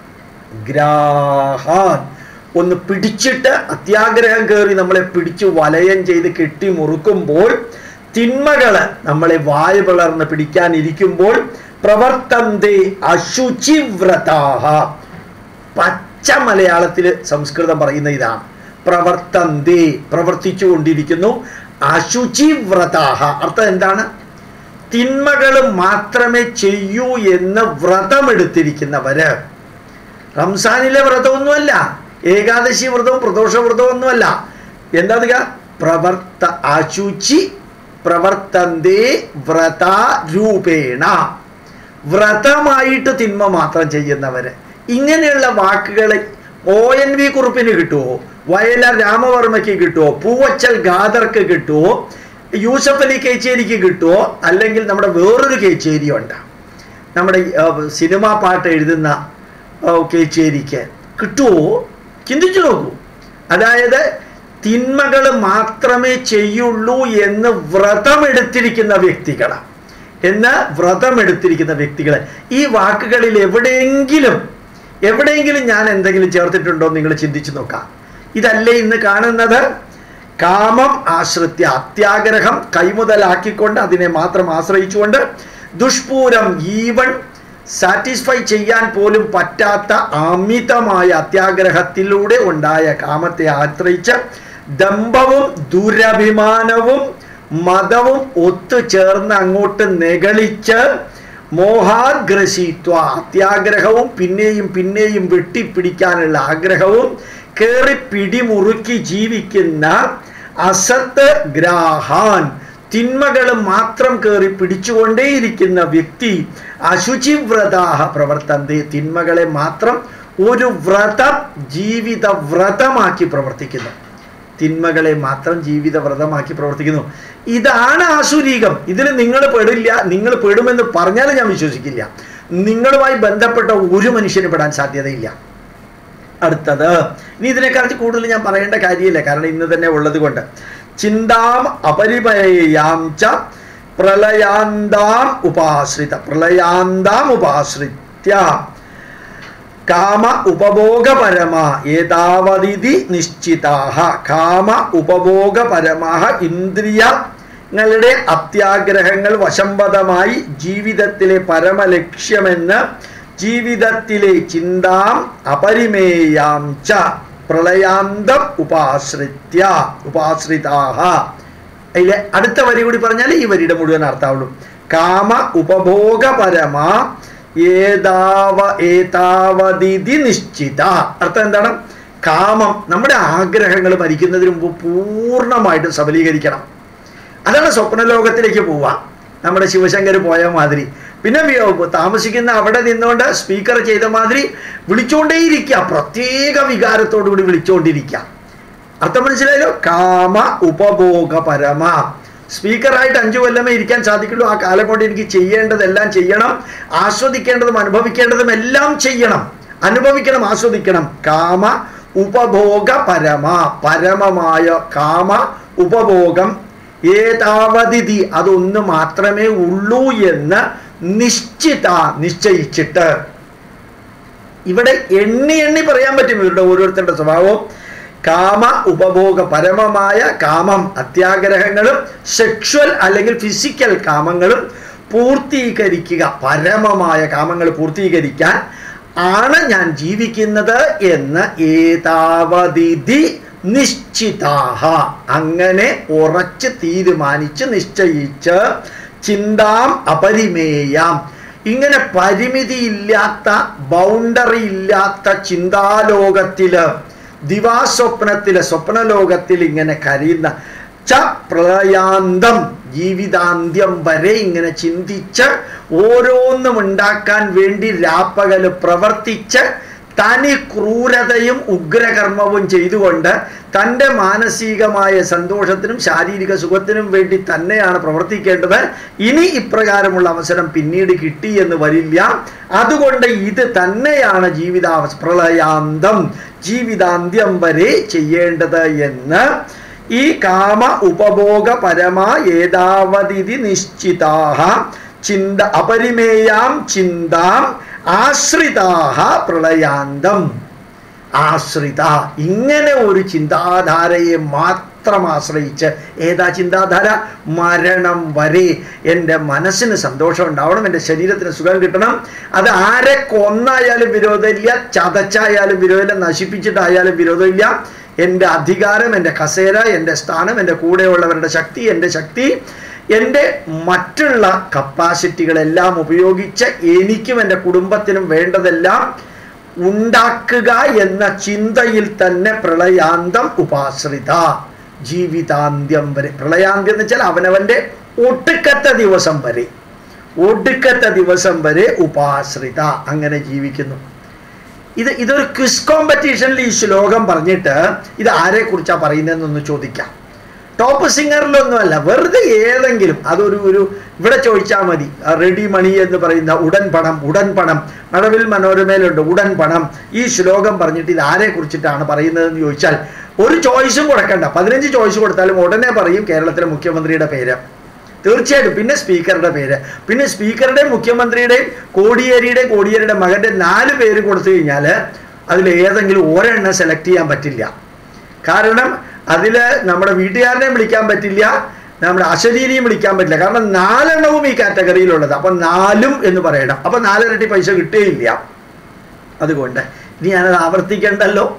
ഗ്രാഹാൻ ഒന്ന് പിടിച്ചിട്ട് അത്യാഗ്രഹം കയറി നമ്മളെ പിടിച്ച് വലയം ചെയ്ത് കെട്ടി മുറുക്കുമ്പോൾ തിന്മകള് നമ്മളെ വായ പിളർന്ന് പിടിക്കാനിരിക്കുമ്പോൾ പ്രവർത്തന്തേ അശുചിവ്രതാഹ പച്ച മലയാളത്തിൽ സംസ്കൃതം പറയുന്ന ഇതാണ് പ്രവർത്തന്തേ പ്രവർത്തിച്ചു കൊണ്ടിരിക്കുന്നു അശുചിവ്രതാഹ അർത്ഥം എന്താണ് തിന്മകൾ മാത്രമേ ചെയ്യൂ എന്ന് വ്രതമെടുത്തിരിക്കുന്നവര് റംസാനിലെ വ്രതമൊന്നുമല്ല ഏകാദശി വ്രതവും പ്രദോഷ വ്രതവും ഒന്നുമല്ല എന്താ പ്രവർത്ത അശുചി പ്രവർത്തന്തേ വ്രത രൂപേണ വ്രതമായിട്ട് തിന്മ മാത്രം ചെയ്യുന്നവര് ഇങ്ങനെയുള്ള വാക്കുകൾ ഒ എൻ വി കുറുപ്പിന് കിട്ടുമോ വയലാർ രാമവർമ്മയ്ക്ക് കിട്ടുമോ പൂവച്ചൽ ഖാദർക്ക് കിട്ടുമോ യൂസഫ് അലി കേച്ചേരിക്ക് കിട്ടുമോ അല്ലെങ്കിൽ നമ്മുടെ വേറൊരു കേച്ചേരി ഉണ്ട് നമ്മുടെ ആ, സിനിമാ പാട്ട് എഴുതുന്ന ആ, കേച്ചേരിക്ക് കിട്ടുമോ ചിന്തിച്ചു നോക്കൂ അതായത് തിന്മകൾ മാത്രമേ ചെയ്യുള്ളൂ എന്ന് വ്രതമെടുത്തിരിക്കുന്ന വ്യക്തികളാണ് എന്ന് വ്രതമെടുത്തിരിക്കുന്ന വ്യക്തികൾ ഈ വാക്കുകളിൽ എവിടെയെങ്കിലും എവിടെയെങ്കിലും ഞാൻ എന്തെങ്കിലും ചേർത്തിട്ടുണ്ടോ എന്ന് നിങ്ങൾ ചിന്തിച്ചു നോക്കാം ഇതല്ലേ ഇന്ന് കാണുന്നത് കാമം ആശ്രിത്യ അത്യാഗ്രഹം കൈമുതലാക്കിക്കൊണ്ട് അതിനെ മാത്രം ആശ്രയിച്ചുകൊണ്ട് ദുഷ്പൂരം ഈവൺ സാറ്റിസ്ഫൈ ചെയ്യാൻ പോലും പറ്റാത്ത അമിതമായ അത്യാഗ്രഹത്തിലൂടെ ഉണ്ടായ കാമത്തെ ആശ്രയിച്ച് ദമ്പവും ദുരഭിമാനവും മതവും ഒത്തുചേർന്ന് അങ്ങോട്ട് നെകളിച്ച് മോഹാഗ്രശിത്വ അത്യാഗ്രഹവും പിന്നെയും പിന്നെയും വെട്ടിപ്പിടിക്കാനുള്ള ആഗ്രഹവും കയറി പിടിമുറുക്കി ജീവിക്കുന്ന അസത്ത് ഗ്രാഹാൻ തിന്മകൾ മാത്രം കയറി പിടിച്ചുകൊണ്ടേയിരിക്കുന്ന വ്യക്തി അശുചിവ്രതാഹ പ്രവർത്തന്തി തിന്മകളെ മാത്രം ഒരു വ്രതം ജീവിത വ്രതമാക്കി പ്രവർത്തിക്കുന്നു തിന്മകളെ മാത്രം ജീവിത വ്രതമാക്കി പ്രവർത്തിക്കുന്നു ഇതാണ് ആസുരീകം ഇതിൽ നിങ്ങൾ പെടില്ല നിങ്ങൾ പെടുമെന്ന് പറഞ്ഞാൽ ഞാൻ വിശ്വസിക്കില്ല നിങ്ങളുമായി ബന്ധപ്പെട്ട ഒരു മനുഷ്യന് പെടാൻ സാധ്യതയില്ല അടുത്തത് ഇനി ഇതിനെക്കുറിച്ച് കൂടുതൽ ഞാൻ പറയേണ്ട കാര്യമില്ല കാരണം ഇന്ന് തന്നെ ഉള്ളത് കൊണ്ട് ചിന്താം അപരിമയാം ച പ്രളയാന്താം ഉപാശ്രിത പ്രളയാന്താം ഉപാശ്രിത്യ കാമ ഉപഭോഗപരമ ഏതാവതിഥി നിശ്ചിതാഹ കാമ ഉപഭോഗപരമാഹ ഇന്ദ്രിയങ്ങളുടെ അത്യാഗ്രഹങ്ങൾ വശംവദമായി ജീവിതത്തിലെ പരമലക്ഷ്യമെന്ന് ജീവിതത്തിലെ ചിന്താം അപരിമേയാം ച പ്രളയാന്തം ഉപാശ്രിത്യ ഉപാശ്രിതാഹ അതിലെ അടുത്ത വരി കൂടി പറഞ്ഞാൽ ഈ വരിയുടെ മുഴുവൻ അർത്ഥാവുള്ളൂ കാമ ഉപഭോഗപരമ ഏതാവ ഏതാവതിഥി നിശ്ചിത അർത്ഥം എന്താണ് കാമം നമ്മുടെ ആഗ്രഹങ്ങൾ മരിക്കുന്നതിന് മുമ്പ് പൂർണ്ണമായിട്ടും സബലീകരിക്കണം അതാണ് സ്വപ്നലോകത്തിലേക്ക് പോവുക നമ്മുടെ ശിവശങ്കർ പോയ മാതിരി പിന്നെ വി- താമസിക്കുന്ന അവിടെ നിന്നുകൊണ്ട് സ്പീക്കർ ചെയ്ത മാതിരി വിളിച്ചുകൊണ്ടേയിരിക്കുക പ്രത്യേക വികാരത്തോടു കൂടി വിളിച്ചുകൊണ്ടിരിക്കുക അർത്ഥം മനസ്സിലായല്ലോ കാമ ഉപഭോഗപരമ സ്പീക്കറായിട്ട് അഞ്ചു കൊല്ലമേ ഇരിക്കാൻ സാധിക്കുള്ളൂ ആ കാലം കൊണ്ട് എനിക്ക് ചെയ്യേണ്ടതെല്ലാം ചെയ്യണം ആസ്വദിക്കേണ്ടതും അനുഭവിക്കേണ്ടതും എല്ലാം ചെയ്യണം അനുഭവിക്കണം ആസ്വദിക്കണം കാമ ഉപഭോഗ പരമ പരമമായ കാമ ഉപഭോഗം ഏതാവതിഥി അതൊന്ന് മാത്രമേ ഉള്ളൂ എന്ന് നിശ്ചിത നിശ്ചയിച്ചിട്ട് ഇവിടെ എണ്ണി എണ്ണി പറയാൻ പറ്റും ഇവരുടെ ഓരോരുത്തരുടെ സ്വഭാവം കാമ ഉപഭോഗ പരമമായ കാമം അത്യാഗ്രഹങ്ങളും സെക്ഷുവൽ അല്ലെങ്കിൽ ഫിസിക്കൽ കാമങ്ങളും പൂർത്തീകരിക്കുക പരമമായ കാമങ്ങൾ പൂർത്തീകരിക്കാൻ ആണ് ഞാൻ ജീവിക്കുന്നത് എന്ന് ഏതാവതിഥി നിശ്ചിതാഹ അങ്ങനെ ഉറച്ച് തീരുമാനിച്ച് നിശ്ചയിച്ച് ചിന്താം അപരിമേയാം ഇങ്ങനെ പരിമിതിയില്ലാത്ത ബൗണ്ടറി ഇല്ലാത്ത ചിന്താലോകത്തില് ദിവാസ്വപ്നത്തിലെ സ്വപ്നലോകത്തിൽ ഇങ്ങനെ കരയുന്ന ച പ്രളയാന്തം ജീവിതാന്ത്യം വരെ ഇങ്ങനെ ചിന്തിച്ച് ഓരോന്നും ഉണ്ടാക്കാൻ വേണ്ടി രാപ്പകല് പ്രവർത്തിച്ച് തനി ക്രൂരതയും ഉഗ്രകർമ്മവും ചെയ്തുകൊണ്ട് തൻ്റെ മാനസികമായ സന്തോഷത്തിനും ശാരീരിക സുഖത്തിനും വേണ്ടി തന്നെയാണ് പ്രവർത്തിക്കേണ്ടത് ഇനി ഇപ്രകാരമുള്ള അവസരം പിന്നീട് കിട്ടി എന്ന് വരില്ല അതുകൊണ്ട് ഇത് തന്നെയാണ് ജീവിതാവസ്ഥ പ്രളയാന്തം ജീവിതാന്ത്യം വരെ ചെയ്യേണ്ടത് എന്ന് ഈ കാമ ഉപഭോഗ പരമ ഏതാവതിഥി നിശ്ചിതാഹ ചിന്ത അപരിമേയാം ചിന്താം ആശ്രിതാഹ പ്രളയാന്തം ആശ്രിത ഇങ്ങനെ ഒരു ചിന്താധാരയെ മാത്രം ആശ്രയിച്ച് ഏതാ ചിന്താധാര മരണം വരെ എൻ്റെ മനസ്സിന് സന്തോഷം ഉണ്ടാവണം എൻ്റെ ശരീരത്തിന് സുഖം കിട്ടണം അത് ആരെ കൊന്നായാലും വിരോധമില്ല ചതച്ചായാലും വിരോധമില്ല നശിപ്പിച്ചിട്ടായാലും വിരോധമില്ല എൻ്റെ അധികാരം എൻ്റെ കസേര എൻ്റെ സ്ഥാനം എൻ്റെ കൂടെയുള്ളവരുടെ ശക്തി എൻ്റെ ശക്തി എൻ്റെ മറ്റുള്ള കപ്പാസിറ്റികളെല്ലാം ഉപയോഗിച്ച് എനിക്കും എൻ്റെ കുടുംബത്തിനും വേണ്ടതെല്ലാം ഉണ്ടാക്കുക എന്ന ചിന്തയിൽ തന്നെ പ്രളയാന്തം ഉപാശ്രിത ജീവിതാന്ത്യം വരെ പ്രളയാന്ത്യം എന്ന് വെച്ചാൽ അവനവൻ്റെ ഒടുക്കത്തെ ദിവസം വരെ ഒടുക്കത്തെ ദിവസം വരെ ഉപാശ്രിത അങ്ങനെ ജീവിക്കുന്നു ഇത് ഇതൊരു ക്വിസ് കോമ്പറ്റീഷനിൽ ഈ ശ്ലോകം പറഞ്ഞിട്ട് ഇത് ആരെ കുറിച്ചാ പറയുന്നതെന്നൊന്ന് ചോദിക്കാം ടോപ്പ് സിംഗറിലൊന്നുമല്ല വെറുതെ ഏതെങ്കിലും അതൊരു ഒരു ഇവിടെ ചോദിച്ചാൽ മതി റെഡി മണി എന്ന് പറയുന്ന ഉടൻ പണം ഉടൻ പണം മഴവിൽ മനോരമയിലുണ്ട് ഉടൻ പണം ഈ ശ്ലോകം പറഞ്ഞിട്ട് ഇത് ആരെ കുറിച്ചിട്ടാണ് പറയുന്നതെന്ന് ചോദിച്ചാൽ ഒരു ചോയ്സും കൊടുക്കണ്ട പതിനഞ്ച് ചോയ്സ് കൊടുത്താലും ഉടനെ പറയും കേരളത്തിലെ മുഖ്യമന്ത്രിയുടെ പേര് തീർച്ചയായിട്ടും പിന്നെ സ്പീക്കറുടെ പേര് പിന്നെ സ്പീക്കറുടെയും മുഖ്യമന്ത്രിയുടെയും കോടിയേരിയുടെയും കോടിയേരിയുടെ മകന്റെ നാല് പേര് കൊടുത്തു കഴിഞ്ഞാൽ അതിൽ ഏതെങ്കിലും ഒരെണ്ണം സെലക്ട് ചെയ്യാൻ പറ്റില്ല കാരണം അതിൽ നമ്മുടെ വീട്ടുകാരനെയും വിളിക്കാൻ പറ്റില്ല നമ്മുടെ അശരീരിയും വിളിക്കാൻ പറ്റില്ല കാരണം നാലെണ്ണവും ഈ കാറ്റഗറിയിലുള്ളത് അപ്പം നാലും എന്ന് പറയണം അപ്പം നാലിരട്ടി പൈസ കിട്ടുകയില്ല അതുകൊണ്ട് ഇനി ഞാനത് ആവർത്തിക്കണ്ടല്ലോ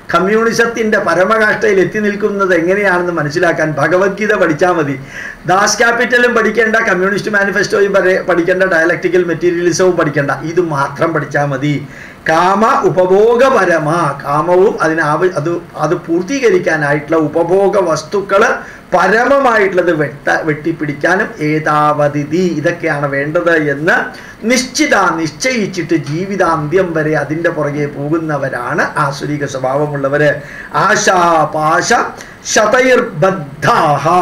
കമ്മ്യൂണിസത്തിൻ്റെ പരമകാഷ്ഠയിൽ എത്തി നിൽക്കുന്നത് എങ്ങനെയാണെന്ന് മനസ്സിലാക്കാൻ ഭഗവത്ഗീത പഠിച്ചാൽ മതി ദാസ് ക്യാപിറ്റലും പഠിക്കേണ്ട കമ്മ്യൂണിസ്റ്റ് മാനിഫെസ്റ്റോയും പറ- പഠിക്കേണ്ട ഡയലക്ടിക്കൽ മെറ്റീരിയലിസവും പഠിക്കേണ്ട ഇത് മാത്രം പഠിച്ചാൽ മതി കാമ ഉപഭോഗപരമ കാമവും അതിന് ആവ അത് അത് പൂർത്തീകരിക്കാനായിട്ടുള്ള ഉപഭോഗ വസ്തുക്കൾ പരമമായിട്ടുള്ളത് വെട്ട വെട്ടിപ്പിടിക്കാനും ഏതാവതിഥി ഇതൊക്കെയാണ് വേണ്ടത് എന്ന് നിശ്ചിത നിശ്ചയിച്ചിട്ട് ജീവിതാന്ത്യം വരെ അതിൻ്റെ പുറകെ പോകുന്നവരാണ് ആസുരിക സ്വഭാവമുള്ളവര് ആശാപാശ ശതൈർബദ്ധാഹ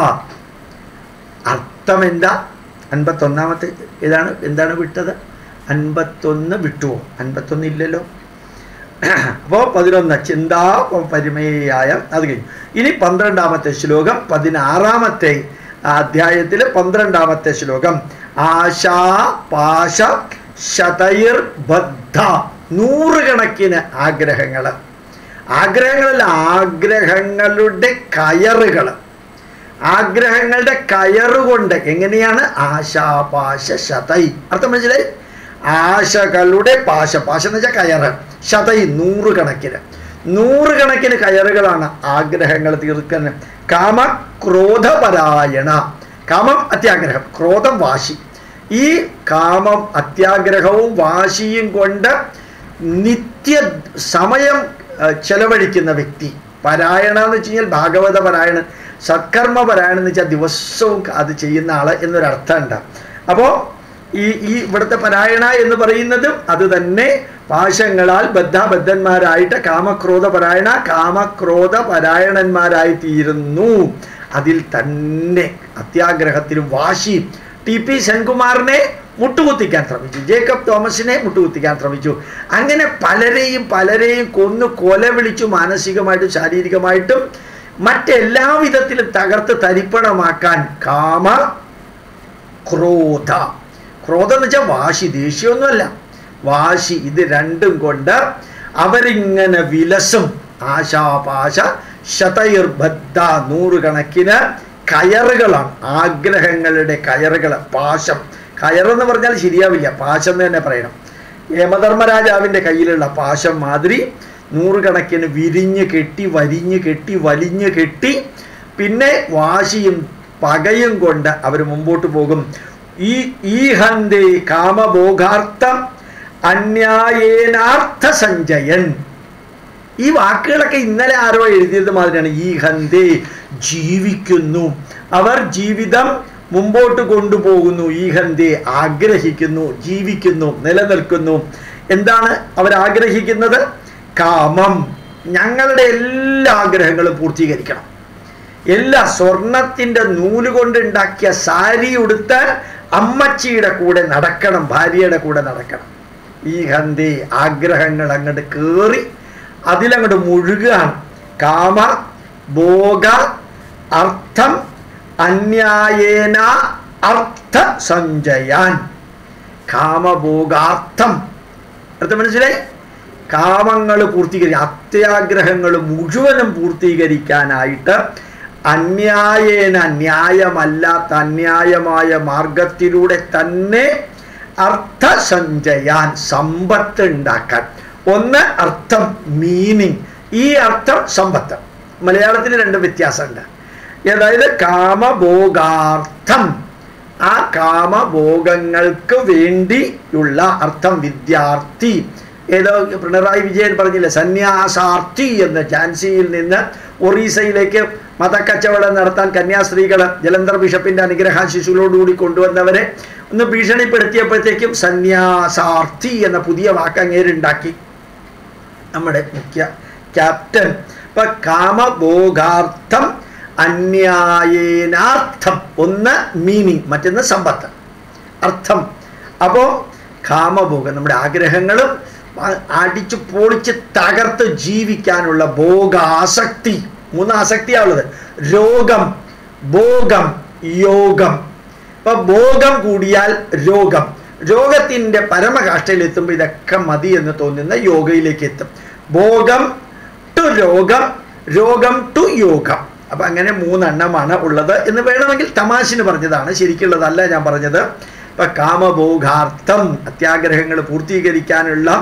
അർത്ഥം എന്താ അൻപത്തൊന്നാമത്തെ ഏതാണ് എന്താണ് വിട്ടത് അൻപത്തൊന്ന് വിട്ടുവോ അൻപത്തൊന്ന് ഇല്ലല്ലോ അപ്പോൾ പതിനൊന്ന് ചിന്താ പരിമേയായ അത് കഴിഞ്ഞു ഇനി പന്ത്രണ്ടാമത്തെ ശ്ലോകം പതിനാറാമത്തെ അധ്യായത്തിൽ പന്ത്രണ്ടാമത്തെ ശ്ലോകം ആശാ പാശ ശതൈർ ബദ്ധ നൂറുകണക്കിന് ആഗ്രഹങ്ങൾ ആഗ്രഹങ്ങളിൽ ആഗ്രഹങ്ങളുടെ കയറുകൾ ആഗ്രഹങ്ങളുടെ കയറുകൊണ്ട് എങ്ങനെയാണ് ആശാപാശ ശതൈ അർത്ഥം മനസ്സിലായി ആശകളുടെ പാശ പാശ എന്ന് വെച്ചാൽ കയറ് ശതൈ നൂറുകണക്കിന് നൂറുകണക്കിന് കയറുകളാണ് ആഗ്രഹങ്ങൾ തീർക്കാൻ കാമ ക്രോധപരായണ കാമം അത്യാഗ്രഹം ക്രോധം വാശി ഈ കാമം അത്യാഗ്രഹവും വാശിയും കൊണ്ട് നിത്യ സമയം ഏഹ്, ചെലവഴിക്കുന്ന വ്യക്തി പരായണ എന്ന് വെച്ച് കഴിഞ്ഞാൽ ഭാഗവത പരായണൻ സത്കർമ്മ പരായണൻ എന്ന് വെച്ചാൽ ദിവസവും അത് ചെയ്യുന്ന ആള് എന്നൊരർത്ഥമുണ്ട് അപ്പോൾ ഈ ഈ ഇവിടുത്തെ പരായണ എന്ന് പറയുന്നതും അത് തന്നെ പാശങ്ങളാൽ ബദ്ധബദ്ധന്മാരായിട്ട് കാമക്രോധ പരായണ കാമക്രോധ പരായണന്മാരായി തീരുന്നു അതിൽ തന്നെ അത്യാഗ്രഹത്തിലും വാശി ടി പി സെൻകുമാറിനെ മുട്ടുകുത്തിക്കാൻ ശ്രമിച്ചു ജേക്കബ് തോമസിനെ മുട്ടുകുത്തിക്കാൻ ശ്രമിച്ചു അങ്ങനെ പലരെയും പലരെയും കൊന്നു കൊല വിളിച്ചു മാനസികമായിട്ടും ശാരീരികമായിട്ടും മറ്റെല്ലാ വിധത്തിലും തകർത്ത് തരിപ്പണമാക്കാൻ കാമ ക്രോധ ക്രോധം എന്ന് വെച്ചാൽ വാശി ദേഷ്യമൊന്നുമല്ല വാശി ഇത് രണ്ടും കൊണ്ട് അവരിങ്ങനെ വിലസും ആശാപാശ ശതയുർബദ്ധ നൂറുകണക്കിന് കയറുകളാണ് ആഗ്രഹങ്ങളുടെ കയറുകൾ പാശം കയറെന്ന് പറഞ്ഞാൽ ശരിയാവില്ല പാശം എന്ന് തന്നെ പറയണം യമധർമ്മരാജാവിൻ്റെ കയ്യിലുള്ള പാശം മാതിരി നൂറുകണക്കിന് വിരിഞ്ഞ് കെട്ടി വരിഞ്ഞ് കെട്ടി വലിഞ്ഞ് കെട്ടി പിന്നെ വാശിയും പകയും കൊണ്ട് അവർ മുമ്പോട്ട് പോകും ഈ ഈ ഹന്തേ കാമഭോഗാർത്ഥം അന്യായേനാർത്ഥ സഞ്ജയൻ ഈ വാക്കുകളൊക്കെ ഇന്നലെ ആരോ എഴുതിയത് മാതിരിയാണ് ഈ ഹന്തേ ജീവിക്കുന്നു അവർ ജീവിതം മുമ്പോട്ട് കൊണ്ടുപോകുന്നു ഈ ഹന്തേ ആഗ്രഹിക്കുന്നു ജീവിക്കുന്നു നിലനിൽക്കുന്നു എന്താണ് അവർ ആഗ്രഹിക്കുന്നത് കാമം ഞങ്ങളുടെ എല്ലാ ആഗ്രഹങ്ങളും പൂർത്തീകരിക്കണം എല്ലാ സ്വർണത്തിൻ്റെ നൂല് കൊണ്ടുണ്ടാക്കിയ സാരി ഉടുത്ത് അമ്മച്ചിയുടെ കൂടെ നടക്കണം ഭാര്യയുടെ കൂടെ നടക്കണം ഈ ഹന്തി ആഗ്രഹങ്ങൾ അങ്ങോട്ട് കയറി അതിലങ്ങോട്ട് മുഴുകുകയാണ് കാമ ഭോഗ അർത്ഥം അന്യായേന അർത്ഥ സഞ്ചയാൻ കാമഭോഗാർത്ഥം അർത്ഥം മനസ്സിലായി കാമങ്ങൾ പൂർത്തീകരിക്കുക അത്യാഗ്രഹങ്ങൾ മുഴുവനും പൂർത്തീകരിക്കാനായിട്ട് അന്യായേന ന്യായമല്ലാത്ത അന്യായമായ മാർഗത്തിലൂടെ തന്നെ അർത്ഥസഞ്ചയാൻ സമ്പത്ത് ഉണ്ടാക്കാൻ ഒന്ന് അർത്ഥം മീനിങ് ഈ അർത്ഥം സമ്പത്ത് മലയാളത്തിൽ രണ്ട് വ്യത്യാസമുണ്ട് അതായത് കാമഭോഗാർത്ഥം ആ കാമഭോഗങ്ങൾക്ക് വേണ്ടിയുള്ള അർത്ഥം വിദ്യാർത്ഥി ഏതോ പിണറായി വിജയൻ പറഞ്ഞില്ലേ സന്യാസാർത്ഥി എന്ന് ഝാൻസിയിൽ നിന്ന് ഒറീസയിലേക്ക് മതക്കച്ചവടം നടത്താൻ കന്യാസ്ത്രീകൾ ജലന്ധർ ബിഷപ്പിന്റെ അനുഗ്രഹാശിശുകളോടുകൂടി കൊണ്ടുവന്നവരെ ഒന്ന് ഭീഷണിപ്പെടുത്തിയപ്പോഴത്തേക്കും സന്യാസാർത്ഥി എന്ന പുതിയ വാക്ക് അങ്ങേരുണ്ടാക്കി നമ്മുടെ മുഖ്യ ക്യാപ്റ്റൻ ഇപ്പൊ കാമഭോഗാർത്ഥം അന്യായേനാർത്ഥം ഒന്ന് മീനിങ് മറ്റൊന്ന് സമ്പത്ത് അർത്ഥം അപ്പോൾ കാമഭോഗം നമ്മുടെ ആഗ്രഹങ്ങളും അ- അടിച്ചു പൊളിച്ച് തകർത്ത് ജീവിക്കാനുള്ള ഭോഗാസക്തി മൂന്ന് ആസക്തിയാണുള്ളത് രോഗം ഭോഗം യോഗം ഇപ്പൊ ഭോഗം കൂടിയാൽ രോഗം രോഗത്തിൻ്റെ പരമകാഷ്ഠയിൽ എത്തുമ്പോൾ ഇതൊക്കെ മതി എന്ന് തോന്നുന്ന യോഗയിലേക്ക് എത്തും ഭോഗം ടു രോഗം രോഗം ടു യോഗം അപ്പം അങ്ങനെ മൂന്നെണ്ണമാണ് ഉള്ളത് എന്ന് വേണമെങ്കിൽ തമാശന് പറഞ്ഞതാണ് ശരിക്കുള്ളതല്ല ഞാൻ പറഞ്ഞത് ഇപ്പം കാമഭോഗാർത്ഥം അത്യാഗ്രഹങ്ങൾ പൂർത്തീകരിക്കാനുള്ള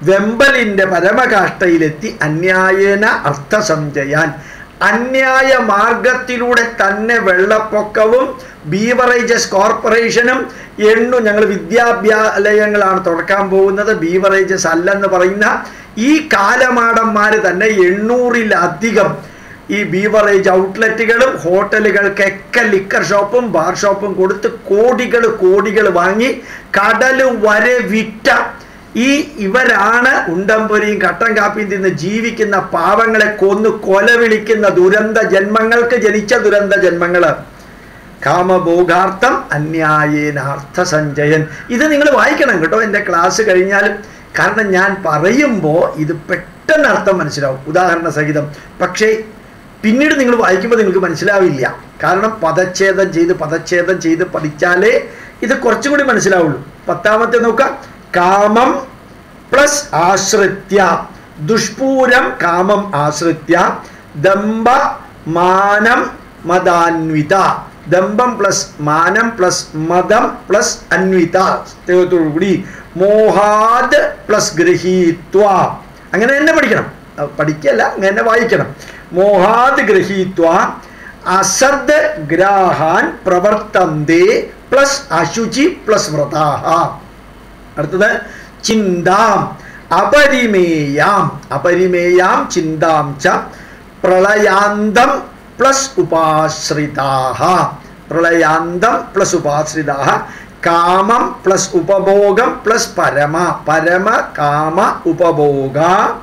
വെമ്പലിൻ്റെ പരമകാഷ്ടയിലെത്തി അന്യായേന അർത്ഥസഞ്ചയാൻ അന്യായ മാർഗത്തിലൂടെ തന്നെ വെള്ളപ്പൊക്കവും ബീവറേജസ് കോർപ്പറേഷനും എണ്ണു ഞങ്ങൾ വിദ്യാഭ്യാലയങ്ങളാണ് തുറക്കാൻ പോകുന്നത് ബീവറേജസ് അല്ലെന്ന് പറയുന്ന ഈ കാലമാടന്മാർ തന്നെ എണ്ണൂറിലധികം ഈ ബീവറേജ് ഔട്ട്ലെറ്റുകളും ഹോട്ടലുകൾക്കൊക്കെ ലിക്കർ ഷോപ്പും ബാർ ഷോപ്പും കൊടുത്ത് കോടികൾ കോടികൾ വാങ്ങി കടൽ വരെ വിറ്റ ഈ ഇവരാണ് ഉണ്ടംപൊരിയും കട്ടൻ കാപ്പിയും തിന്ന് ജീവിക്കുന്ന പാവങ്ങളെ കൊന്നു കൊല വിളിക്കുന്ന ദുരന്ത ജന്മങ്ങൾക്ക് ജനിച്ച ദുരന്ത ജന്മങ്ങള് കാമഭോഗാർത്ഥം അന്യായേനാർത്ഥ സഞ്ചയൻ ഇത് നിങ്ങൾ വായിക്കണം കേട്ടോ എൻ്റെ ക്ലാസ് കഴിഞ്ഞാലും കാരണം ഞാൻ പറയുമ്പോൾ ഇത് പെട്ടെന്ന് അർത്ഥം മനസ്സിലാവും ഉദാഹരണ സഹിതം പക്ഷേ പിന്നീട് നിങ്ങൾ വായിക്കുമ്പോൾ നിങ്ങൾക്ക് മനസ്സിലാവില്ല കാരണം പദച്ഛേദം ചെയ്ത് പദച്ഛേദം ചെയ്ത് പഠിച്ചാലേ ഇത് കുറച്ചും കൂടി മനസ്സിലാവുള്ളൂ പത്താമത്തെ നോക്കാം കാമം പ്ലസ് ആശ്രിത്യ ദുഷ്പൂരം കാമം ആശ്രിത്യ ദമ്പ മാനം മതാന്വിത ദമ്പം പ്ലസ് മാനം പ്ലസ് മതം പ്ലസ് അന്വിത കൂടി മോഹാദ് പ്ലസ് ഗൃഹീത്വ അങ്ങനെ തന്നെ പഠിക്കണം അഹ് പഠിക്കല്ല അങ്ങനെ വായിക്കണം മോഹാദ് ഗൃഹീത്വ അസദ് ഗ്രാഹാൻ പ്രവർത്തന്തേ പ്ലസ് അശുചി പ്ലസ് വ്രതാഹ അടുത്തത് ചിന്താം അപരിമേയാം അപരിമേയാം ചിന്താം ച പ്രളയാന്തം പ്ലസ് ഉപാശ്രിതാഹ പ്രളയാന്തം പ്ലസ് ഉപാശ്രിതാഹ കാമം പ്ലസ് ഉപഭോഗം പ്ലസ് പരമ പരമ കാമ ഉപഭോഗ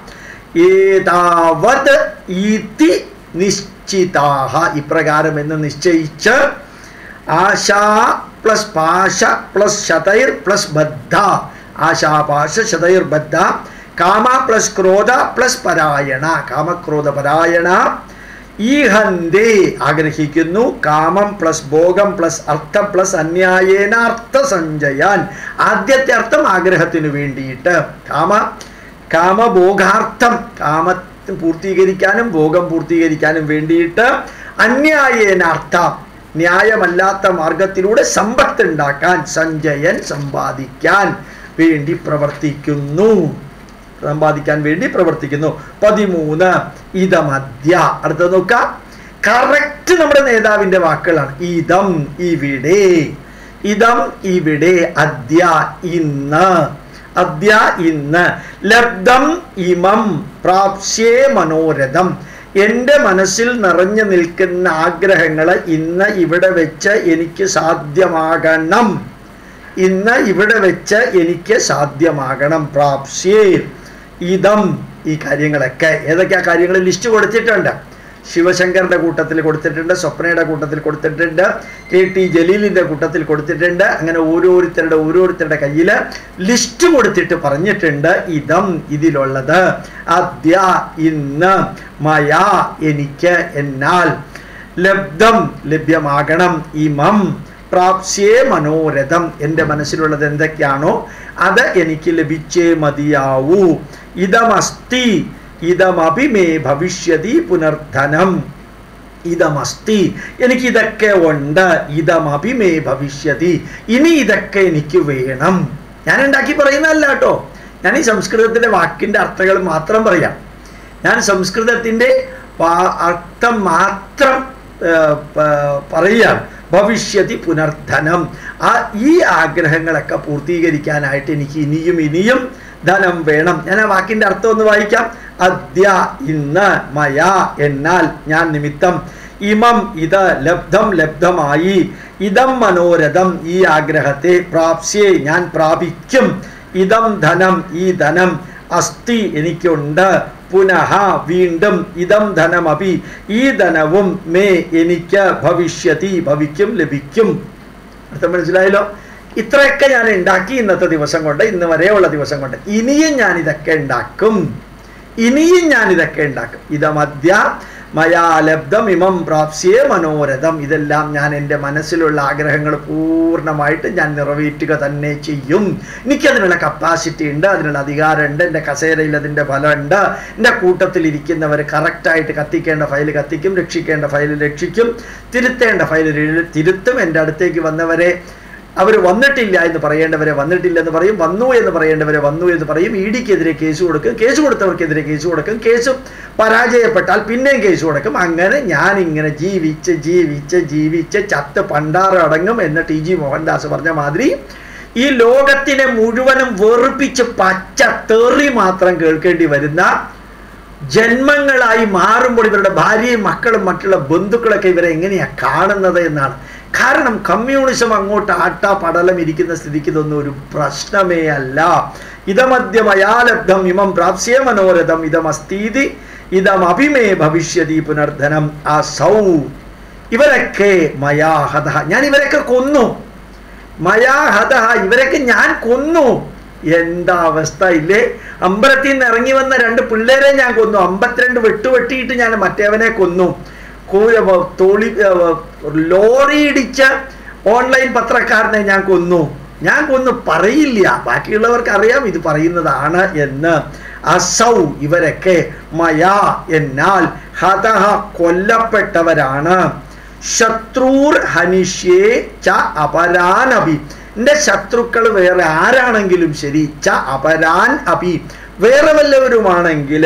ഏതാവത് ഇതി നിശ്ചിതാഹ ഇപ്രകാരം എന്ന് നിശ്ചയിച്ച് ആശാ പ്ലസ് പാശ പ്ലസ് ശതൈർ പ്ലസ് ബദ്ധ ആശാപാശ ശതൈർ ബദ്ധ കാമ പ്ലസ് ക്രോധ പ്ലസ് പരായണ കാമക്രോധ പരായണ ഈഹന്തേ ആഗ്രഹിക്കുന്നു കാമം പ്ലസ് ഭോഗം പ്ലസ് അർത്ഥം പ്ലസ് അന്യായേന അർത്ഥ സഞ്ചയാൻ ആദ്യത്തെ അർത്ഥം ആഗ്രഹത്തിന് വേണ്ടിയിട്ട് കാമ കാമഭോഗാർത്ഥം കാമ പൂർത്തീകരിക്കാനും ഭോഗം പൂർത്തീകരിക്കാനും വേണ്ടിയിട്ട് അന്യായേന അർത്ഥം ന്യായമല്ലാത്ത മാർഗത്തിലൂടെ സമ്പത്ത് ഉണ്ടാക്കാൻ സഞ്ചയൻ സമ്പാദിക്കാൻ വേണ്ടി പ്രവർത്തിക്കുന്നു സമ്പാദിക്കാൻ വേണ്ടി പ്രവർത്തിക്കുന്നു പതിമൂന്ന് ഇതമദ്യ അടുത്തത് നോക്കാം കറക്റ്റ് നമ്മുടെ നേതാവിന്റെ വാക്കുകളാണ് ഇതം ഇവിടെ ഇതം ഇവിടെ അദ്യ ഇന്ന് അദ്യ ഇന്ന് ലബ്ധം ഇമം പ്രാപ്സ്യേ മനോരഥം എൻ്റെ മനസ്സിൽ നിറഞ്ഞു നിൽക്കുന്ന ആഗ്രഹങ്ങൾ ഇന്ന് ഇവിടെ വെച്ച് എനിക്ക് സാധ്യമാകണം ഇന്ന് ഇവിടെ വെച്ച് എനിക്ക് സാധ്യമാകണം പ്രാപ്സ്യേ ഇതം ഈ കാര്യങ്ങളൊക്കെ ഏതൊക്കെയാ കാര്യങ്ങൾ ലിസ്റ്റ് കൊടുത്തിട്ടുണ്ട് ശിവശങ്കറിന്റെ കൂട്ടത്തിൽ കൊടുത്തിട്ടുണ്ട് സ്വപ്നയുടെ കൂട്ടത്തിൽ കൊടുത്തിട്ടുണ്ട് കെ ടി ജലീലിന്റെ കൂട്ടത്തിൽ കൊടുത്തിട്ടുണ്ട് അങ്ങനെ ഓരോരുത്തരുടെ ഓരോരുത്തരുടെ കയ്യിൽ ലിസ്റ്റ് കൊടുത്തിട്ട് പറഞ്ഞിട്ടുണ്ട് ഇതം ഇതിലുള്ളത് അദ്യ ഇന്ന് മയാ എനിക്ക് എന്നാൽ ലബ്ധം ലഭ്യമാകണം ഇമം പ്രാപ്സ്യേ മനോരഥം എൻ്റെ മനസ്സിലുള്ളത് എന്തൊക്കെയാണോ അത് എനിക്ക് ലഭിച്ചേ മതിയാവൂ ഇതമസ്തി ഇതമപി മേ ഭവിഷ്യതി പുനർധനം ഇതമസ്തി എനിക്ക് ഇതൊക്കെ ഉണ്ട് ഇതമപി മേ ഭവിഷ്യതി ഇനി ഇതൊക്കെ എനിക്ക് വേണം ഞാൻ ഉണ്ടാക്കി പറയുന്നതല്ല കേട്ടോ ഞാൻ ഈ സംസ്കൃതത്തിൻ്റെ വാക്കിൻ്റെ അർത്ഥങ്ങൾ മാത്രം പറയാം ഞാൻ സംസ്കൃതത്തിൻ്റെ അർത്ഥം മാത്രം പറയുകയാണ് ഭവിഷ്യതി പുനർധനം ആ ഈ ആഗ്രഹങ്ങളൊക്കെ പൂർത്തീകരിക്കാനായിട്ട് എനിക്ക് ഇനിയും ഇനിയും ധനം വേണം ഞാൻ ആ വാക്കിൻ്റെ അർത്ഥം ഒന്ന് വായിക്കാം അദ്യ ഇന്ന് മയ എന്നാൽ ഞാൻ നിമിത്തം ഇമം ഇത് ലബ്ധം ലബ്ധമായി ഇതം മനോരഥം ഈ ആഗ്രഹത്തെ പ്രാപ്സ്യേ ഞാൻ പ്രാപിക്കും ഇതം ധനം ഈ ധനം അസ്ഥി എനിക്കുണ്ട് പുനഃ വീണ്ടും ഇതം ധനമപി ഈ ധനവും മേ എനിക്ക് ഭവിഷ്യതി ഭവിക്കും ലഭിക്കും അർത്ഥം മനസ്സിലായല്ലോ ഇത്രയൊക്കെ ഞാൻ ഉണ്ടാക്കി ഇന്നത്തെ ദിവസം കൊണ്ട് ഇന്ന് വരെയുള്ള ദിവസം കൊണ്ട് ഇനിയും ഞാൻ ഇതൊക്കെ ഉണ്ടാക്കും ഇനിയും ഞാൻ ഇതൊക്കെ ഉണ്ടാക്കും ഇതമദ്യ മയാലബ്ധം ഇമം പ്രാപ്സ്യേ മനോരഥം ഇതെല്ലാം ഞാൻ എൻ്റെ മനസ്സിലുള്ള ആഗ്രഹങ്ങൾ പൂർണ്ണമായിട്ട് ഞാൻ നിറവേറ്റുക തന്നെ ചെയ്യും എനിക്കതിനുള്ള കപ്പാസിറ്റി ഉണ്ട് അതിനുള്ള അധികാരമുണ്ട് എൻ്റെ കസേരയിൽ അതിൻ്റെ ഫലമുണ്ട് എൻ്റെ കൂട്ടത്തിൽ ഇരിക്കുന്നവർ കറക്റ്റായിട്ട് കത്തിക്കേണ്ട ഫയൽ കത്തിക്കും രക്ഷിക്കേണ്ട ഫയൽ രക്ഷിക്കും തിരുത്തേണ്ട ഫയൽ തിരുത്തും എൻ്റെ അടുത്തേക്ക് വന്നവരെ അവർ വന്നിട്ടില്ല എന്ന് പറയേണ്ടവരെ വന്നിട്ടില്ല എന്ന് പറയും വന്നു എന്ന് പറയേണ്ടവരെ വന്നു എന്ന് പറയും ഇ ഡിക്കെതിരെ കേസ് കൊടുക്കും കേസ് കൊടുത്തവർക്കെതിരെ കേസ് കൊടുക്കും കേസ് പരാജയപ്പെട്ടാൽ പിന്നെയും കേസ് കൊടുക്കും അങ്ങനെ ഞാൻ ഇങ്ങനെ ജീവിച്ച് ജീവിച്ച് ജീവിച്ച് ചത്ത് പണ്ടാറടങ്ങും എന്ന് ടി ജി മോഹൻദാസ് പറഞ്ഞ മാതിരി ഈ ലോകത്തിനെ മുഴുവനും വെറുപ്പിച്ച് പച്ച തെറി മാത്രം കേൾക്കേണ്ടി വരുന്ന ജന്മങ്ങളായി മാറുമ്പോൾ ഇവരുടെ ഭാര്യയും മക്കളും മറ്റുള്ള ബന്ധുക്കളൊക്കെ ഇവരെ എങ്ങനെയാ കാണുന്നത് എന്നാണ് കാരണം കമ്മ്യൂണിസം അങ്ങോട്ട് ആട്ടാ പടലം ഇരിക്കുന്ന സ്ഥിതിക്ക് ഇതൊന്നും ഒരു പ്രശ്നമേ അല്ല ഇതമദ്യമയാലബ്ധം ഇമം പ്രാപ്സ്യേ മനോരഥം ഇതമസ്തീതി ഇതം അഭിമേ ഭവിഷ്യതി പുനർധനം അസൗ ഇവരൊക്കെ മയാഹത ഞാൻ ഇവരൊക്കെ കൊന്നു മയാഹത ഇവരൊക്കെ ഞാൻ കൊന്നു എന്താ അവസ്ഥ ഇല്ലേ അമ്പലത്തിൽ നിന്ന് ഇറങ്ങി വന്ന രണ്ട് പിള്ളേരെ ഞാൻ കൊന്നു അമ്പത്തിരണ്ട് വെട്ടുവെട്ടിയിട്ട് ഞാൻ മറ്റേവനെ കൊന്നു കൂ- തോളി ലോറി ഇടിച്ച ഓൺലൈൻ പത്രക്കാരനെ ഞാൻ കൊന്നു ഞാൻ കൊന്നു പറയില്ല ബാക്കിയുള്ളവർക്ക് അറിയാം ഇത് പറയുന്നതാണ് എന്ന് അസൗ ഇവരൊക്കെ മയാ എന്നാൽ ഹതഹ കൊല്ലപ്പെട്ടവരാണ് ശത്രുർ ഹനിഷ്യേ ച അപരാനഭി എൻ്റെ ശത്രുക്കൾ വേറെ ആരാണെങ്കിലും ശരി ച അപരാൻ അഭി വേറെ വല്ലവരുമാണെങ്കിൽ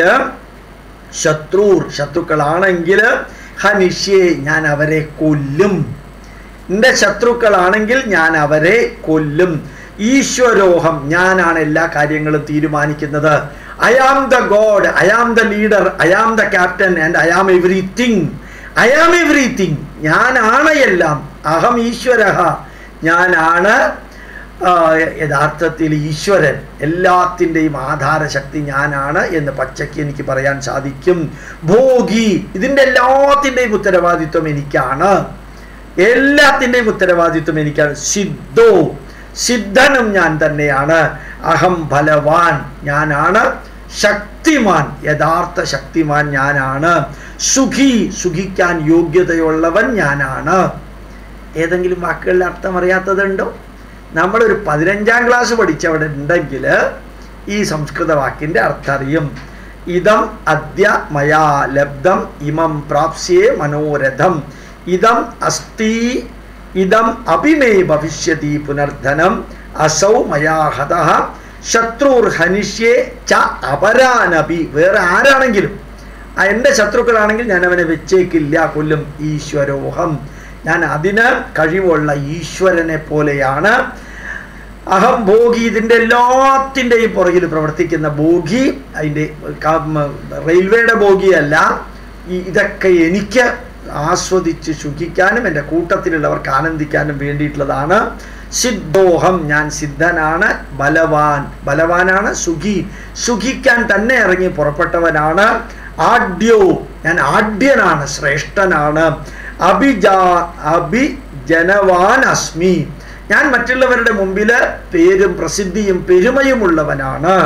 ശത്രുർ ശത്രുക്കളാണെങ്കിൽ ഹനിഷ്യേ ഞാൻ അവരെ കൊല്ലും എൻ്റെ ശത്രുക്കളാണെങ്കിൽ ഞാൻ അവരെ കൊല്ലും ഈശ്വരോഹം ഞാനാണ് എല്ലാ കാര്യങ്ങളും തീരുമാനിക്കുന്നത് I am the god I am the leader I am the captain and I am everything I am everything ഞാനാണ് എല്ലാം അഹം ഈശ്വര ഞാനാണ് ആ, യഥാർത്ഥത്തിൽ ഈശ്വരൻ എല്ലാത്തിൻ്റെയും ആധാരശക്തി ഞാനാണ് എന്ന് പച്ചയ്ക്ക് എനിക്ക് പറയാൻ സാധിക്കും ഭോഗി ഇതിൻ്റെ എല്ലാത്തിൻ്റെയും ഉത്തരവാദിത്വം എനിക്കാണ് എല്ലാത്തിൻ്റെയും ഉത്തരവാദിത്വം എനിക്കാണ് സിദ്ധോ സിദ്ധനും ഞാൻ തന്നെയാണ് അഹം ബലവാൻ ഞാനാണ് ശക്തിമാൻ യഥാർത്ഥ ശക്തിമാൻ ഞാനാണ് സുഖി സുഖിക്കാൻ യോഗ്യതയുള്ളവൻ ഞാനാണ് ഏതെങ്കിലും വാക്കുകളുടെ അർത്ഥം അറിയാത്തതുണ്ടോ നമ്മളൊരു പതിനഞ്ചാം ക്ലാസ് പഠിച്ചവിടെ ഉണ്ടെങ്കിൽ ഈ സംസ്കൃത വാക്കിൻ്റെ അർത്ഥം അറിയും ഇതം അദ്യ മയാ ലബ്ധം ഇമം പ്രാപ്സ്യേ മനോരഥം ഇതം അസ്തി ഇതം അഭിമേ ഭവിഷ്യതി പുനർധനം അസൗ മയാ ഹതഃ ശത്രുർ ഹനിഷ്യേ ച അപരാനപി വേറെ ആരാണെങ്കിലും ആ എൻ്റെ ശത്രുക്കളാണെങ്കിൽ ഞാൻ അവനെ വെച്ചേക്കില്ല കൊല്ലും ഈശ്വരോഹം ഞാൻ അതിന് കഴിവുള്ള ഈശ്വരനെ പോലെയാണ് അഹം ഭോഗി ഇതിൻ്റെ എല്ലാത്തിൻ്റെയും പുറകിൽ പ്രവർത്തിക്കുന്ന ഭോഗി അതിൻ്റെ ക- റെയിൽവേയുടെ ഭോഗിയല്ല ഈ ഇതൊക്കെ എനിക്ക് ആസ്വദിച്ച് സുഖിക്കാനും എൻ്റെ കൂട്ടത്തിലുള്ളവർക്ക് ആനന്ദിക്കാനും വേണ്ടിയിട്ടുള്ളതാണ് സിദ്ധോഹം ഞാൻ സിദ്ധനാണ് ബലവാൻ ബലവാനാണ് സുഖി സുഖിക്കാൻ തന്നെ ഇറങ്ങി പുറപ്പെട്ടവനാണ് ആഡ്യോ ഞാൻ ആഢ്യനാണ് ശ്രേഷ്ഠനാണ് അഭിജാ അഭിജനവാൻ അസ്മി ഞാൻ മറ്റുള്ളവരുടെ മുമ്പിൽ പേരും പ്രസിദ്ധിയും പെരുമയുമുള്ളവനാണ്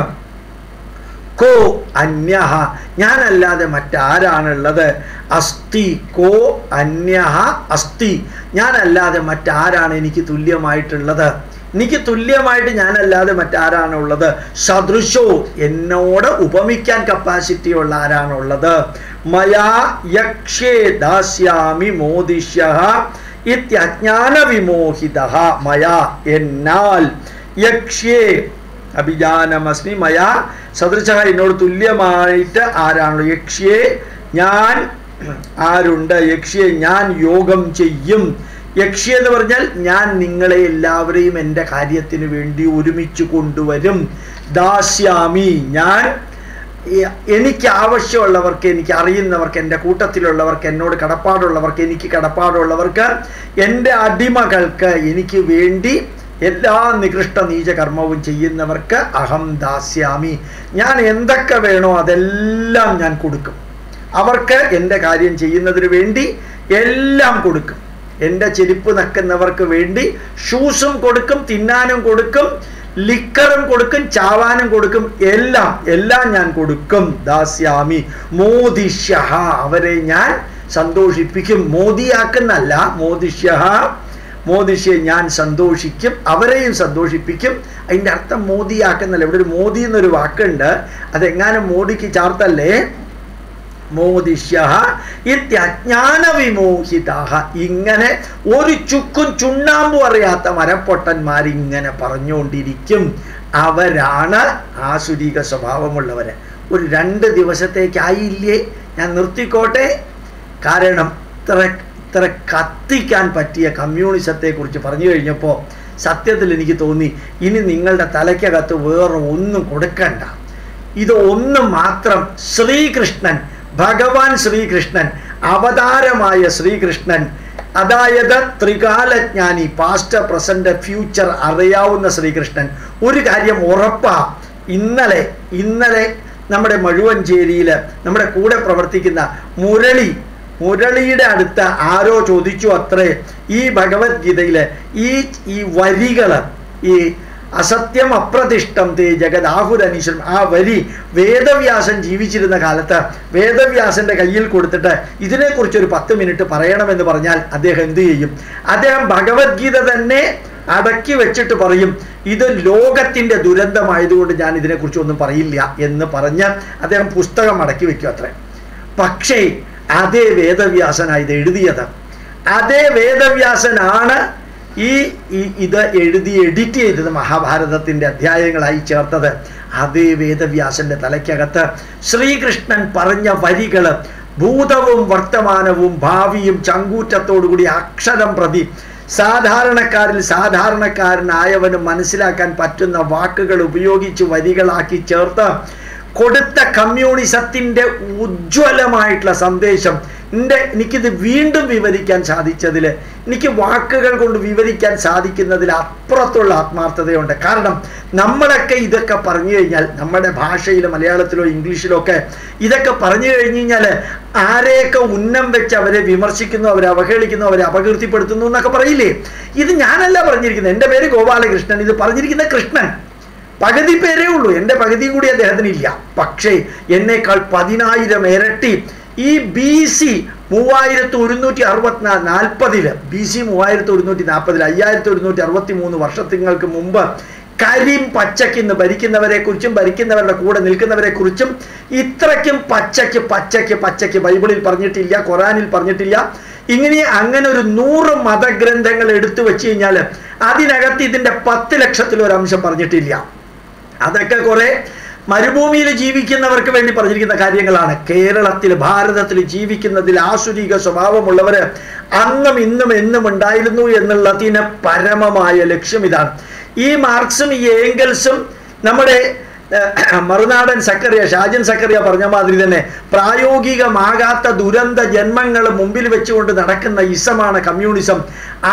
കോ അന്യഹ ഞാനല്ലാതെ മറ്റാരാണുള്ളത് അസ്തി കോ അന്യഹ അസ്തി ഞാനല്ലാതെ മറ്റാരാണ് എനിക്ക് തുല്യമായിട്ടുള്ളത് എനിക്ക് തുല്യമായിട്ട് ഞാനല്ലാതെ മറ്റാരാണുള്ളത് സദൃശോ എന്നോട് ഉപമിക്കാൻ കപ്പാസിറ്റി ഉള്ള ആരാണുള്ളത് മയാ യക്ഷേ ദാസ്യാമി മോദിഷ്യ ഇത്യജ്ഞാന വിമോഹിത മയാ എന്നാൽ യക്ഷ്യേ അഭിജാനമസ്മി മയാ സദൃശ എന്നോട് തുല്യമായിട്ട് ആരാണല്ലോ യക്ഷിയെ ഞാൻ ആരുണ്ട് യക്ഷിയെ ഞാൻ യോഗം ചെയ്യും യക്ഷി എന്ന് പറഞ്ഞാൽ ഞാൻ നിങ്ങളെ എല്ലാവരെയും എൻ്റെ കാര്യത്തിന് വേണ്ടി ഒരുമിച്ച് കൊണ്ടുവരും ദാസ്യാമി ഞാൻ എ- എനിക്ക് ആവശ്യമുള്ളവർക്ക് എനിക്ക് അറിയുന്നവർക്ക് എൻ്റെ കൂട്ടത്തിലുള്ളവർക്ക് എന്നോട് കടപ്പാടുള്ളവർക്ക് എനിക്ക് കടപ്പാടുള്ളവർക്ക് എൻ്റെ അടിമകൾക്ക് എനിക്ക് വേണ്ടി എല്ലാ നികൃഷ്ട നീച കർമ്മവും ചെയ്യുന്നവർക്ക് അഹം ദാസ്യാമി ഞാൻ എന്തൊക്കെ വേണോ അതെല്ലാം ഞാൻ കൊടുക്കും അവർക്ക് എൻ്റെ കാര്യം ചെയ്യുന്നതിന് വേണ്ടി എല്ലാം കൊടുക്കും എൻ്റെ ചെരുപ്പ് നക്കുന്നവർക്ക് വേണ്ടി ഷൂസും കൊടുക്കും തിന്നാനും കൊടുക്കും ലിക്കറും കൊടുക്കും ചാവാനും കൊടുക്കും എല്ലാം എല്ലാം ഞാൻ കൊടുക്കും ദാസ്യാമി മോദിഷ്യ അവരെ ഞാൻ സന്തോഷിപ്പിക്കും മോദിയാക്കുന്നല്ല മോദിഷ്യ മോദിഷ്യെ ഞാൻ സന്തോഷിക്കും അവരെയും സന്തോഷിപ്പിക്കും അതിൻ്റെ അർത്ഥം മോദിയാക്കുന്നല്ല ഇവിടെ ഒരു മോദി എന്നൊരു വാക്കുണ്ട് അതെങ്ങാനും മോദിക്ക് ചാർത്തല്ലേ മോദിഷ്യ ഇത്യജ്ഞാന വിമോഹിത ഇങ്ങനെ ഒരു ചുക്കും ചുണ്ണാമ്പും അറിയാത്ത മരപ്പൊട്ടന്മാർ ഇങ്ങനെ പറഞ്ഞുകൊണ്ടിരിക്കും അവരാണ് ആസുരിക സ്വഭാവമുള്ളവര് ഒരു രണ്ട് ദിവസത്തേക്കായില്ലേ ഞാൻ നിർത്തിക്കോട്ടെ കാരണം ഇത്ര ഇത്ര കത്തിക്കാൻ പറ്റിയ കമ്മ്യൂണിസത്തെ കുറിച്ച് പറഞ്ഞു കഴിഞ്ഞപ്പോൾ സത്യത്തിൽ എനിക്ക് തോന്നി ഇനി നിങ്ങളുടെ തലയ്ക്കകത്ത് വേറെ ഒന്നും കൊടുക്കണ്ട ഇത് ഒന്ന് മാത്രം ശ്രീകൃഷ്ണൻ ഭഗവാൻ ശ്രീകൃഷ്ണൻ അവതാരമായ ശ്രീകൃഷ്ണൻ അതായത് ത്രികാലജ്ഞാനി പാസ്റ്റ് പ്രസന്റ് ഫ്യൂച്ചർ അറിയാവുന്ന ശ്രീകൃഷ്ണൻ ഒരു കാര്യം ഉറപ്പാ ഇന്നലെ ഇന്നലെ നമ്മുടെ മഴുവഞ്ചേരിയിൽ നമ്മുടെ കൂടെ പ്രവർത്തിക്കുന്ന മുരളി മുരളിയുടെ അടുത്ത് ആരോ ചോദിച്ചു അത്രേ ഈ ഭഗവത്ഗീതയില് ഈ ഈ വരികൾ ഈ അസത്യം അപ്രതിഷ്ഠം തേ ജഗദാഹുരനീശ്വരം ആ വരി വേദവ്യാസൻ ജീവിച്ചിരുന്ന കാലത്ത് വേദവ്യാസന്റെ കയ്യിൽ കൊടുത്തിട്ട് ഇതിനെക്കുറിച്ച് ഒരു പത്ത് മിനിറ്റ് പറയണമെന്ന് പറഞ്ഞാൽ അദ്ദേഹം എന്ത് ചെയ്യും അദ്ദേഹം ഭഗവത്ഗീത തന്നെ അടക്കി വെച്ചിട്ട് പറയും ഇത് ലോകത്തിന്റെ ദുരന്തമായതുകൊണ്ട് ഞാൻ ഇതിനെക്കുറിച്ച് ഒന്നും പറയില്ല എന്ന് പറഞ്ഞ് അദ്ദേഹം പുസ്തകം അടക്കി വെക്കും അത്രേ പക്ഷേ അതേ വേദവ്യാസനാണ് ഇത് എഴുതിയത് അതേ വേദവ്യാസനാണ് ഈ ഈ- ഇത് എഴുതി എഡിറ്റ് ചെയ്തത് മഹാഭാരതത്തിന്റെ അധ്യായങ്ങളായി ചേർത്തത് അതേ വേദവ്യാസന്റെ തലയ്ക്കകത്ത് ശ്രീകൃഷ്ണൻ പറഞ്ഞ വരികൾ ഭൂതവും വർത്തമാനവും ഭാവിയും ചങ്കൂറ്റത്തോടുകൂടി അക്ഷരം പ്രതി സാധാരണക്കാരിൽ സാധാരണക്കാരനായവന് മനസ്സിലാക്കാൻ പറ്റുന്ന വാക്കുകൾ ഉപയോഗിച്ച് വരികളാക്കി ചേർത്ത് കൊടുത്ത കമ്മ്യൂണിസത്തിന്റെ ഉജ്ജ്വലമായിട്ടുള്ള സന്ദേശം എൻ്റെ എനിക്കിത് വീണ്ടും വിവരിക്കാൻ സാധിച്ചതിൽ എനിക്ക് വാക്കുകൾ കൊണ്ട് വിവരിക്കാൻ സാധിക്കുന്നതിൽ അപ്പുറത്തുള്ള ആത്മാർത്ഥതയുണ്ട് കാരണം നമ്മളൊക്കെ ഇതൊക്കെ പറഞ്ഞു കഴിഞ്ഞാൽ നമ്മുടെ ഭാഷയിൽ മലയാളത്തിലോ ഇംഗ്ലീഷിലോ ഒക്കെ ഇതൊക്കെ പറഞ്ഞു കഴിഞ്ഞു കഴിഞ്ഞാൽ ആരെയൊക്കെ ഉന്നം വെച്ച് അവരെ വിമർശിക്കുന്നു അവരെ അവഹേളിക്കുന്നു അവരെ അപകീർത്തിപ്പെടുത്തുന്നു എന്നൊക്കെ പറയില്ലേ ഇത് ഞാനല്ല പറഞ്ഞിരിക്കുന്നത് എൻ്റെ പേര് ഗോപാലകൃഷ്ണൻ ഇത് പറഞ്ഞിരിക്കുന്ന കൃഷ്ണൻ പകുതി പേരേ ഉള്ളൂ എൻ്റെ പകുതി കൂടി അദ്ദേഹത്തിന് ഇല്ല പക്ഷേ എന്നേക്കാൾ പതിനായിരം ഇരട്ടി ഈ ബി സി മൂവായിരത്തി ഒരുന്നൂറ്റി അറുപത്തിനാല് നാൽപ്പതില് ബി സി മൂവായിരത്തി ഒരുന്നൂറ്റി നാൽപ്പതിൽ അയ്യായിരത്തി ഒരുന്നൂറ്റി അറുപത്തി മൂന്ന് വർഷത്തിങ്ങൾക്ക് മുമ്പ് കരിം പച്ചയ്ക്കിന്ന് ഭരിക്കുന്നവരെ കുറിച്ചും ഭരിക്കുന്നവരുടെ കൂടെ നിൽക്കുന്നവരെ കുറിച്ചും ഇത്രയ്ക്കും പച്ചയ്ക്ക് പച്ചയ്ക്ക് പച്ചയ്ക്ക് ബൈബിളിൽ പറഞ്ഞിട്ടില്ല ഖുറാനിൽ പറഞ്ഞിട്ടില്ല ഇങ്ങനെ അങ്ങനെ ഒരു നൂറ് മതഗ്രന്ഥങ്ങൾ എടുത്തു വെച്ച് കഴിഞ്ഞാൽ അതിനകത്ത് ഇതിൻ്റെ പത്ത് ലക്ഷത്തിൽ ഒരു അംശം പറഞ്ഞിട്ടില്ല അതൊക്കെ കുറെ മരുഭൂമിയിൽ ജീവിക്കുന്നവർക്ക് വേണ്ടി പറഞ്ഞിരിക്കുന്ന കാര്യങ്ങളാണ് കേരളത്തിൽ ഭാരതത്തിൽ ജീവിക്കുന്നതിൽ ആസുരിക സ്വഭാവമുള്ളവര് അന്നും ഇന്നും എന്നും ഉണ്ടായിരുന്നു എന്നുള്ളതിന് പരമമായ ലക്ഷ്യം ഇതാണ് ഈ മാർക്സും ഈ ഏംഗൽസും നമ്മുടെ ഏഹ്, മറുനാടൻ സക്കറിയ ഷാജൻ സക്കറിയ പറഞ്ഞ മാതിരി തന്നെ പ്രായോഗികമാകാത്ത ദുരന്ത ജന്മങ്ങൾ മുമ്പിൽ വെച്ചുകൊണ്ട് നടക്കുന്ന ഇസമാണ് കമ്മ്യൂണിസം ആ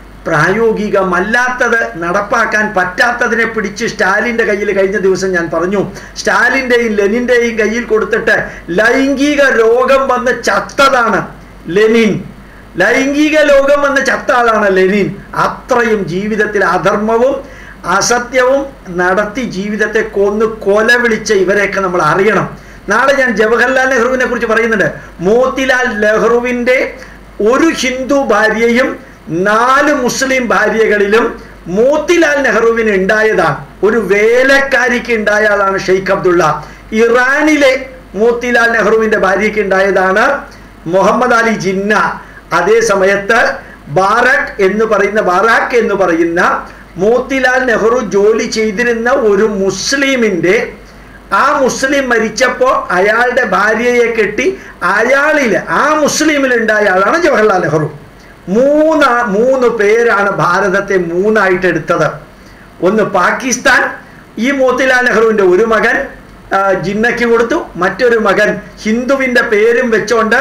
പ്രായോഗികമല്ലാത്തത് നടപ്പാക്കാൻ പറ്റാത്തതിനെ പിടിച്ച് സ്റ്റാലിൻ്റെ കയ്യിൽ കഴിഞ്ഞ ദിവസം ഞാൻ പറഞ്ഞു സ്റ്റാലിൻ്റെയും ലെനിൻ്റെയും കയ്യിൽ കൊടുത്തിട്ട് ലൈംഗിക രോഗം വന്ന് ചത്തതാണ് ലെനിൻ ലൈംഗിക ലോകം വന്ന് ചത്ത ആളാണ് ലെനിൻ അത്രയും ജീവിതത്തിൽ അധർമ്മവും അസത്യവും നടത്തി ജീവിതത്തെ കൊന്ന് കൊല വിളിച്ച ഇവരെയൊക്കെ നമ്മൾ അറിയണം നാളെ ഞാൻ ജവഹർലാൽ നെഹ്റുവിനെ കുറിച്ച് പറയുന്നുണ്ട് മോത്തിലാൽ നെഹ്റുവിൻ്റെ ഒരു ഹിന്ദു ഭാര്യയും നാല് മുസ്ലിം ഭാര്യകളിലും മോത്തിലാൽ നെഹ്റുവിന് ഉണ്ടായതാണ് ഒരു വേലക്കാരിക്ക് ഉണ്ടായ ആളാണ് ഷെയ്ഖ് അബ്ദുള്ള ഇറാനിലെ മോത്തിലാൽ നെഹ്റുവിന്റെ ഭാര്യയ്ക്ക് ഉണ്ടായതാണ് മുഹമ്മദ് അലി ജിന്ന അതേ സമയത്ത് ബാറക് എന്ന് പറയുന്ന ബാറാക്ക് എന്ന് പറയുന്ന മോത്തിലാൽ നെഹ്റു ജോലി ചെയ്തിരുന്ന ഒരു മുസ്ലിമിന്റെ ആ മുസ്ലിം മരിച്ചപ്പോൾ അയാളുടെ ഭാര്യയെ കെട്ടി അയാളിൽ ആ മുസ്ലിമിൽ ഉണ്ടായ ആളാണ് ജവഹർലാൽ നെഹ്റു മൂന്ന് മൂന്ന് പേരാണ് ഭാരതത്തെ മൂന്നായിട്ട് എടുത്തത് ഒന്ന് പാകിസ്ഥാൻ ഈ മോത്തിലാൽ നെഹ്റുവിൻ്റെ ഒരു മകൻ ആ, ജിന്നയ്ക്ക് കൊടുത്തു മറ്റൊരു മകൻ ഹിന്ദുവിൻ്റെ പേരും വെച്ചോണ്ട്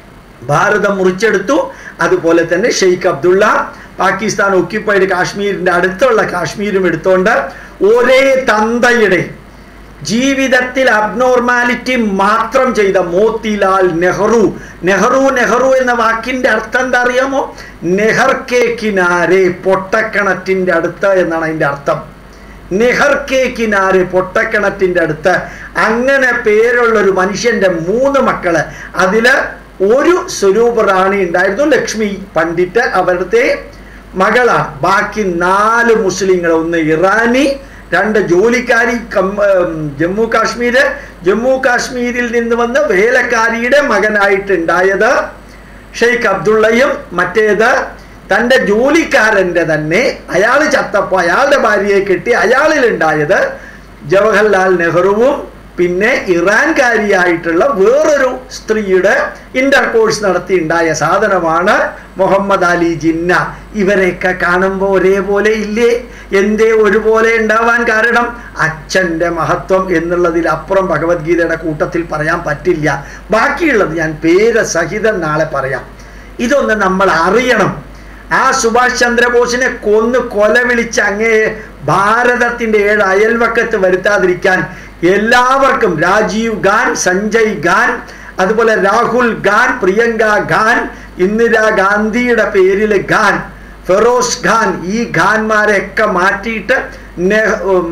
ഭാരതം മുറിച്ചെടുത്തു അതുപോലെ തന്നെ ഷെയ്ഖ് അബ്ദുള്ള പാകിസ്ഥാൻ ഒക്യുപ്പൈഡ് കാശ്മീരിൻ്റെ അടുത്തുള്ള കാശ്മീരും എടുത്തോണ്ട് ഒരേ തന്തയുടെ ജീവിതത്തിൽ അബ്നോർമാലിറ്റി മാത്രം ചെയ്ത മോത്തിലാൽ നെഹ്റു നെഹ്റു നെഹ്റു എന്ന വാക്കിന്റെ അർത്ഥം എന്താ അറിയാമോ നെഹർ കെ കിനാരെ പൊട്ടക്കിണറ്റിന്റെ അടുത്ത് എന്നാണ് അതിന്റെ അർത്ഥം നെഹർ കെ കിനാരെ പൊട്ടക്കിണറ്റിന്റെ അടുത്ത് അങ്ങനെ പേരുള്ള ഒരു മനുഷ്യന്റെ മൂന്ന് മക്കള് അതില് ഒരു സ്വരൂപ റാണി ഉണ്ടായിരുന്നു ലക്ഷ്മി പണ്ഡിറ്റ് അവരുടെ മകളാണ് ബാക്കി നാല് മുസ്ലിങ്ങൾ ഒന്ന് ഇറാനി രണ്ട് ജോലിക്കാരി കം ഉം, ജമ്മു കാശ്മീര് ജമ്മു കാശ്മീരിൽ നിന്ന് വന്ന് വേലക്കാരിയുടെ മകനായിട്ടുണ്ടായത് ഷെയ്ഖ് അബ്ദുള്ളയും മറ്റേത് തൻ്റെ ജോലിക്കാരൻ്റെ തന്നെ അയാൾ ചത്തപ്പോൾ അയാളുടെ ഭാര്യയെ കെട്ടി അയാളിലുണ്ടായത് ജവഹർലാൽ നെഹ്റുവും പിന്നെ ഇറാൻകാരിയായിട്ടുള്ള വേറൊരു സ്ത്രീയുടെ ഇന്റർകോഴ്സ് നടത്തി ഉണ്ടായ സാധനമാണ് മുഹമ്മദ് അലി ജിന്ന ഇവരെയൊക്കെ കാണുമ്പോൾ ഒരേപോലെ ഇല്ലേ എന്തേ ഒരുപോലെ ഉണ്ടാവാൻ കാരണം അച്ഛൻ്റെ മഹത്വം എന്നുള്ളതിലപ്പുറം ഭഗവത്ഗീതയുടെ കൂട്ടത്തിൽ പറയാൻ പറ്റില്ല ബാക്കിയുള്ളത് ഞാൻ പേര് സഹിതം നാളെ പറയാം ഇതൊന്ന് നമ്മൾ അറിയണം ആ സുഭാഷ് ചന്ദ്രബോസിനെ കൊന്ന് കൊല വിളിച്ച് അങ്ങേ ഭാരതത്തിന്റെ ഏഴ് അയൽവക്കത്ത് വരുത്താതിരിക്കാൻ എല്ലാവർക്കും രാജീവ് ഖാൻ സഞ്ജയ് ഖാൻ അതുപോലെ രാഹുൽ ഖാൻ പ്രിയങ്ക ഖാൻ ഇന്ദിരാഗാന്ധിയുടെ പേരിൽ ഖാൻ ഫെറോസ് ഖാൻ ഈ ഖാൻമാരെയൊക്കെ മാറ്റിയിട്ട് നെഹ് ഉം,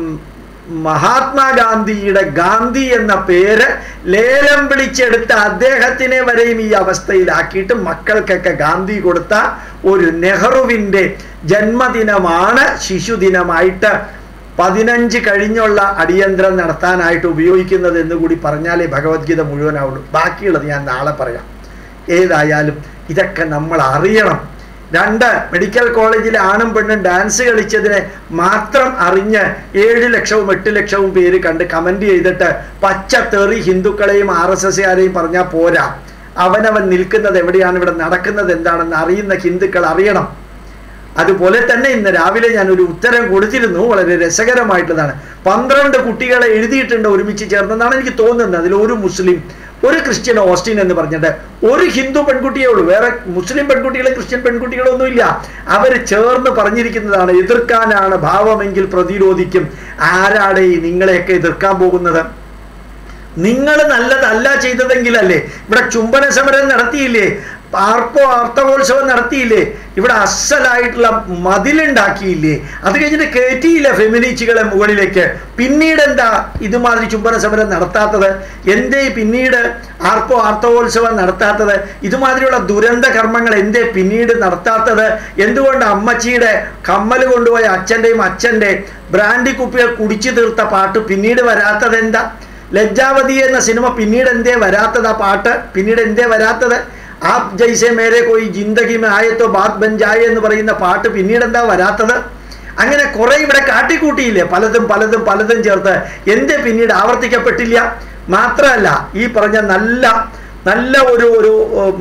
മഹാത്മാഗാന്ധിയുടെ ഗാന്ധി എന്ന പേര് ലേലം വിളിച്ചെടുത്ത അദ്ദേഹത്തിനെ വരെയും ഈ അവസ്ഥയിലാക്കിയിട്ട് മക്കൾക്കൊക്കെ ഗാന്ധി കൊടുത്ത ഒരു നെഹ്റുവിൻ്റെ ജന്മദിനമാണ് ശിശുദിനമായിട്ട് പതിനഞ്ച് കഴിഞ്ഞുള്ള അടിയന്തരം നടത്താനായിട്ട് ഉപയോഗിക്കുന്നത് എന്ന് കൂടി പറഞ്ഞാലേ ഭഗവത്ഗീത മുഴുവനാവുള്ളൂ ബാക്കിയുള്ളത് ഞാൻ നാളെ പറയാം ഏതായാലും ഇതൊക്കെ നമ്മൾ അറിയണം രണ്ട് മെഡിക്കൽ കോളേജിലെ ആണും പെണ്ണും ഡാൻസ് കളിച്ചതിനെ മാത്രം അറിഞ്ഞ് ഏഴ് ലക്ഷവും എട്ട് ലക്ഷവും പേര് കണ്ട് കമന്റ് ചെയ്തിട്ട് പച്ച തെറി ഹിന്ദുക്കളെയും ആർ എസ് എസ്സുകാരെയും പറഞ്ഞാൽ പോരാ അവനവൻ നിൽക്കുന്നത് എവിടെയാണ് ഇവിടെ നടക്കുന്നത് എന്താണെന്ന് അറിയുന്ന ഹിന്ദുക്കൾ അറിയണം അതുപോലെ തന്നെ ഇന്ന് രാവിലെ ഞാൻ ഒരു ഉത്തരം കൊടുത്തിരുന്നു വളരെ രസകരമായിട്ടുള്ളതാണ് പന്ത്രണ്ട് കുട്ടികളെ എഴുതിയിട്ടുണ്ട് ഒരുമിച്ച് ചേർന്നെന്നാണ് എനിക്ക് തോന്നുന്നത് അതിൽ ഒരു മുസ്ലിം ഒരു ക്രിസ്ത്യൻ ഓസ്റ്റിൻ എന്ന് പറഞ്ഞിട്ട് ഒരു ഹിന്ദു പെൺകുട്ടിയേ ഉള്ളൂ വേറെ മുസ്ലിം പെൺകുട്ടികളും ക്രിസ്ത്യൻ പെൺകുട്ടികളൊന്നും ഇല്ല അവർ ചേർന്ന് പറഞ്ഞിരിക്കുന്നതാണ് എതിർക്കാനാണ് ഭാവമെങ്കിൽ പ്രതിരോധിക്കും ആരാടെ ഈ നിങ്ങളെയൊക്കെ എതിർക്കാൻ പോകുന്നത് നിങ്ങൾ നല്ലതല്ല ചെയ്തതെങ്കിലല്ലേ ഇവിടെ ചുംബന സമരം നടത്തിയില്ലേ ആർപ്പോ ആർത്തവോത്സവം നടത്തിയില്ലേ ഇവിടെ അസലായിട്ടുള്ള മതിലുണ്ടാക്കിയില്ലേ അത് കഴിഞ്ഞിട്ട് കയറ്റിയില്ല ഫെമിനീച്ചുകളെ മുകളിലേക്ക് പിന്നീട് എന്താ ഇതുമാതിരി ചുംബന സമരം നടത്താത്തത് എന്തേ പിന്നീട് ആർപ്പോ ആർത്തവോത്സവം നടത്താത്തത് ഇതുമാതിരിയുള്ള ദുരന്ത കർമ്മങ്ങൾ എന്തേ പിന്നീട് നടത്താത്തത് എന്തുകൊണ്ട് അമ്മച്ചിയുടെ കമ്മൽ കൊണ്ടുപോയ അച്ഛൻ്റെയും അച്ഛൻ്റെ ബ്രാൻഡി കുപ്പികൾ കുടിച്ചു തീർത്ത പാട്ട് പിന്നീട് വരാത്തത് എന്താ ലജ്ജാവതി എന്ന സിനിമ പിന്നീട് എന്തേ വരാത്തത് ആ പാട്ട് പിന്നീട് എന്തേ വരാത്തത് ആപ് ജൈസെ മേരെ കോയി ജിന്ദഗി മേ ആയത്തോ ബാത് ബൻ ജായ എന്ന് പറയുന്ന പാട്ട് പിന്നീട് എന്താ വരാത്തത് അങ്ങനെ കുറെ ഇവിടെ കാട്ടിക്കൂട്ടിയില്ലേ പലതും പലതും പലതും ചേർത്ത് എന്തേ പിന്നീട് ആവർത്തിക്കപ്പെട്ടില്ല മാത്രമല്ല ഈ പറഞ്ഞ നല്ല നല്ല ഒരു ഒരു ഉം,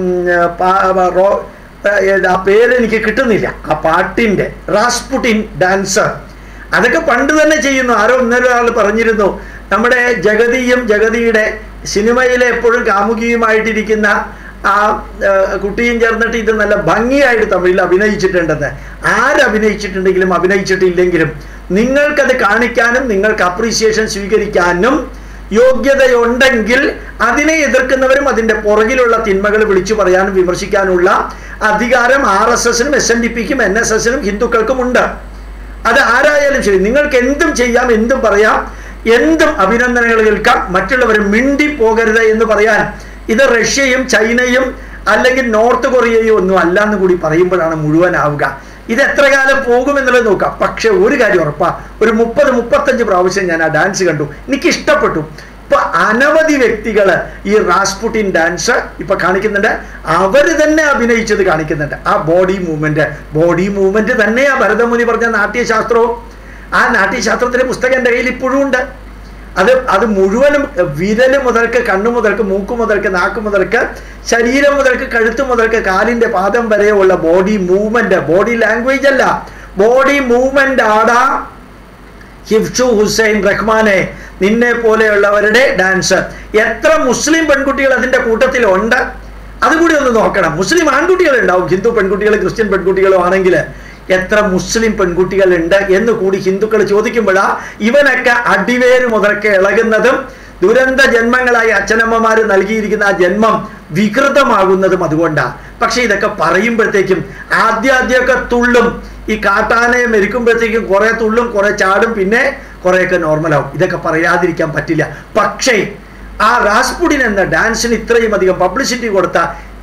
പാ- റോ- ഏത് ആ പേര് എനിക്ക് കിട്ടുന്നില്ല ആ പാട്ടിൻ്റെ റാസ്പുട്ടിൻ ഡാൻസർ അതൊക്കെ പണ്ട് തന്നെ ചെയ്യുന്നു ആരോ ഇന്നൊരാൾ പറഞ്ഞിരുന്നു നമ്മുടെ ജഗതിയും ജഗതിയുടെ സിനിമയിലെ എപ്പോഴും കാമുകിയുമായിട്ടിരിക്കുന്ന ആ ആ, കുട്ടിയും ചേർന്നിട്ട് ഇത് നല്ല ഭംഗിയായിട്ട് തമിഴിൽ അഭിനയിച്ചിട്ടുണ്ടെന്ന് ആരഭിനയിച്ചിട്ടുണ്ടെങ്കിലും അഭിനയിച്ചിട്ടില്ലെങ്കിലും നിങ്ങൾക്കത് കാണിക്കാനും നിങ്ങൾക്ക് അപ്രീസിയേഷൻ സ്വീകരിക്കാനും യോഗ്യതയുണ്ടെങ്കിൽ അതിനെ എതിർക്കുന്നവരും അതിൻ്റെ പുറകിലുള്ള തിന്മകൾ വിളിച്ചു പറയാനും വിമർശിക്കാനുള്ള അധികാരം ആർ എസ് എസിനും എസ് എൻ ഡി പിക്കും എൻ എസ് എസിനും ഹിന്ദുക്കൾക്കും ഉണ്ട് അത് ആരായാലും ശരി നിങ്ങൾക്ക് എന്തും ചെയ്യാം എന്തും പറയാം എന്തും അഭിനന്ദനങ്ങൾ കേൾക്കാം മറ്റുള്ളവർ മിണ്ടി പോകരുത് എന്ന് പറയാൻ ഇത് റഷ്യയും ചൈനയും അല്ലെങ്കിൽ നോർത്ത് കൊറിയയും ഒന്നും അല്ല എന്ന് കൂടി പറയുമ്പോഴാണ് മുഴുവനാവുക ഇത് എത്ര കാലം പോകുമെന്നുള്ളത് നോക്കാം പക്ഷെ ഒരു കാര്യം ഉറപ്പാ ഒരു മുപ്പത് മുപ്പത്തഞ്ച് പ്രാവശ്യം ഞാൻ ആ ഡാൻസ് കണ്ടു എനിക്ക് ഇഷ്ടപ്പെട്ടു ഇപ്പൊ അനവധി വ്യക്തികൾ ഈ റാസ്പുട്ടിൻ ഡാൻസ് ഇപ്പൊ കാണിക്കുന്നുണ്ട് അവര് തന്നെ അഭിനയിച്ചത് കാണിക്കുന്നുണ്ട് ആ ബോഡി മൂവ്മെന്റ് ബോഡി മൂവ്മെന്റ് തന്നെയാ ഭരതമുനി പറഞ്ഞ നാട്യശാസ്ത്രവും ആ നാട്യശാസ്ത്രത്തിന്റെ പുസ്തകം എൻ്റെ കയ്യിൽ ഇപ്പോഴും ഉണ്ട് അത് അത് മുഴുവനും വിരല് മുതൽക്ക് കണ്ണു മുതൽക്ക് മൂക്ക് മുതൽക്ക് നാക്ക് മുതൽക്ക് ശരീരം മുതൽക്ക് കഴുത്ത് മുതൽക്ക് കാലിന്റെ പാദം വരെയുള്ള ബോഡി മൂവ്മെന്റ് ബോഡി ലാംഗ്വേജ് അല്ല ബോഡി മൂവ്മെന്റ് ആടാ ഹിഫ്ഷു ഹുസൈൻ റഹ്മാനെ നിന്നെ പോലെയുള്ളവരുടെ ഡാൻസ് എത്ര മുസ്ലിം പെൺകുട്ടികൾ അതിൻ്റെ കൂട്ടത്തിലുണ്ട് അതുകൂടി ഒന്ന് നോക്കണം മുസ്ലിം ആൺകുട്ടികൾ ഉണ്ടാവും ഹിന്ദു പെൺകുട്ടികൾ ക്രിസ്ത്യൻ പെൺകുട്ടികളോ ആണെങ്കിൽ എത്ര മുസ്ലിം പെൺകുട്ടികളുണ്ട് എന്ന് കൂടി ഹിന്ദുക്കൾ ചോദിക്കുമ്പോഴാ ഇവനൊക്കെ അടിവേര് മുതൽക്ക് ഇളകുന്നതും ദുരന്ത ജന്മങ്ങളായി അച്ഛനമ്മമാർ നൽകിയിരിക്കുന്ന ആ ജന്മം വികൃതമാകുന്നതും അതുകൊണ്ടാണ് പക്ഷെ ഇതൊക്കെ പറയുമ്പോഴത്തേക്കും ആദ്യാദ്യമൊക്കെ തുള്ളും ഈ കാട്ടാനയെ മെരുക്കുമ്പോഴത്തേക്കും കുറെ തുള്ളും കുറെ ചാടും പിന്നെ കുറേയൊക്കെ നോർമലാവും ഇതൊക്കെ പറയാതിരിക്കാൻ പറ്റില്ല പക്ഷേ ആ റാസ്പുഡിൻ എന്ന ഡാൻസിന് ഇത്രയും അധികം പബ്ലിസിറ്റി കൊടുത്ത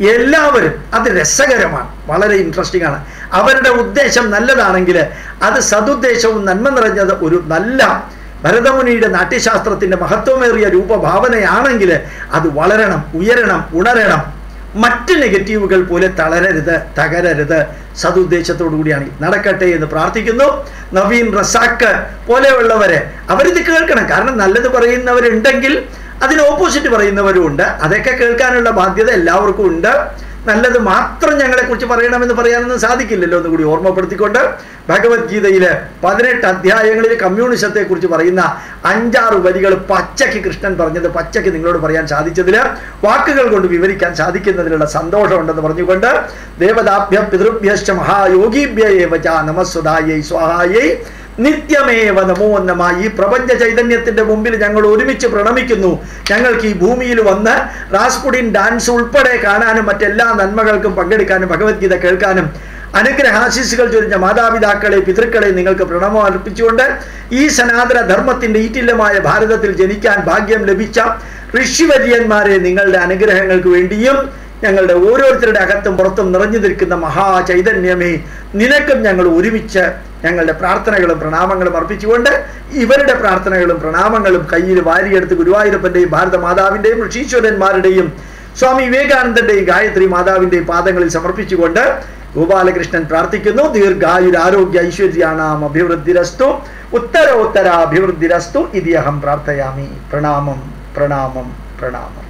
എല്ലാവരും അത് രസകരമാണ് വളരെ ഇൻട്രസ്റ്റിംഗ് ആണ് അവരുടെ ഉദ്ദേശം നല്ലതാണെങ്കിൽ അത് സതുദ്ദേശവും നന്മ നിറഞ്ഞത് ഒരു നല്ല ഭരതമുനിയുടെ നാട്യശാസ്ത്രത്തിന്റെ മഹത്വമേറിയ രൂപഭാവനയാണെങ്കിൽ അത് വളരണം ഉയരണം ഉണരണം മറ്റ് നെഗറ്റീവുകൾ പോലെ തളരരുത് തകരരുത് സതുദ്ദേശത്തോടു കൂടിയാണ് നടക്കട്ടെ എന്ന് പ്രാർത്ഥിക്കുന്നു നവീൻ റസാക്ക് പോലെയുള്ളവരെ അവരിത് കേൾക്കണം കാരണം നല്ലത് പറയുന്നവരുണ്ടെങ്കിൽ അതിന് ഓപ്പോസിറ്റ് പറയുന്നവരും ഉണ്ട് അതൊക്കെ കേൾക്കാനുള്ള ബാധ്യത എല്ലാവർക്കും ഉണ്ട് നല്ലത് മാത്രം ഞങ്ങളെക്കുറിച്ച് പറയണമെന്ന് പറയാനൊന്നും സാധിക്കില്ലല്ലോ എന്ന് കൂടി ഓർമ്മപ്പെടുത്തിക്കൊണ്ട് ഭഗവത്ഗീതയിലെ പതിനെട്ട് അധ്യായങ്ങളിൽ കമ്മ്യൂണിസത്തെ കുറിച്ച് പറയുന്ന അഞ്ചാറ് വരികൾ പച്ചയ്ക്ക് കൃഷ്ണൻ പറഞ്ഞത് പച്ചയ്ക്ക് നിങ്ങളോട് പറയാൻ സാധിച്ചതിൽ വാക്കുകൾ കൊണ്ട് വിവരിക്കാൻ സാധിക്കുന്നതിലുള്ള സന്തോഷമുണ്ടെന്ന് പറഞ്ഞുകൊണ്ട് ദേവതാഭ്യ പിതൃഭ്യശ്ച മഹായോഗിഭ്യേവച നമസ്വദായൈ സ്വാഹായൈ നിത്യമേവ നമോ നമ ഈ പ്രപഞ്ച ചൈതന്യത്തിന്റെ മുമ്പിൽ ഞങ്ങൾ ഒരുമിച്ച് പ്രണമിക്കുന്നു ഞങ്ങൾക്ക് ഈ ഭൂമിയിൽ വന്ന് റാസ്പുഡിൻ ഡാൻസ് ഉൾപ്പെടെ കാണാനും മറ്റെല്ലാ നന്മകൾക്കും പങ്കെടുക്കാനും ഭഗവത്ഗീത കേൾക്കാനും അനുഗ്രഹാശിസുകൾ ചൊരിഞ്ഞ മാതാപിതാക്കളെ പിതൃക്കളെ നിങ്ങൾക്ക് പ്രണമം അർപ്പിച്ചുകൊണ്ട് ഈ സനാതന ധർമ്മത്തിന്റെ ഈറ്റില്ലമായ ഭാരതത്തിൽ ജനിക്കാൻ ഭാഗ്യം ലഭിച്ച ഋഷിവര്യന്മാരെ നിങ്ങളുടെ അനുഗ്രഹങ്ങൾക്ക് വേണ്ടിയും ഞങ്ങളുടെ ഓരോരുത്തരുടെ അകത്തും പുറത്തും നിറഞ്ഞു നിൽക്കുന്ന മഹാചൈതന്യമേ നിനക്കും ഞങ്ങൾ ഒരുമിച്ച് ഞങ്ങളുടെ പ്രാർത്ഥനകളും പ്രണാമങ്ങളും അർപ്പിച്ചുകൊണ്ട് ഇവരുടെ പ്രാർത്ഥനകളും പ്രണാമങ്ങളും കയ്യിൽ വാരിയെടുത്ത് ഗുരുവായൂരപ്പന്റെയും ഭാരത മാതാവിന്റെയും ഋഷീശ്വരന്മാരുടെയും സ്വാമി വിവേകാനന്ദന്റെയും ഗായത്രി മാതാവിന്റെയും പാദങ്ങളിൽ സമർപ്പിച്ചുകൊണ്ട് ഗോപാലകൃഷ്ണൻ പ്രാർത്ഥിക്കുന്നു ദീർഘായുരാരോഗ്യ ഐശ്വര്യാണാം അഭിവൃദ്ധിരസ്തു ഉത്തരോത്തര അഭിവൃദ്ധിരസ്തു ഇതി അഹം പ്രാർത്ഥയാമി പ്രണാമം പ്രണാമം പ്രണാമം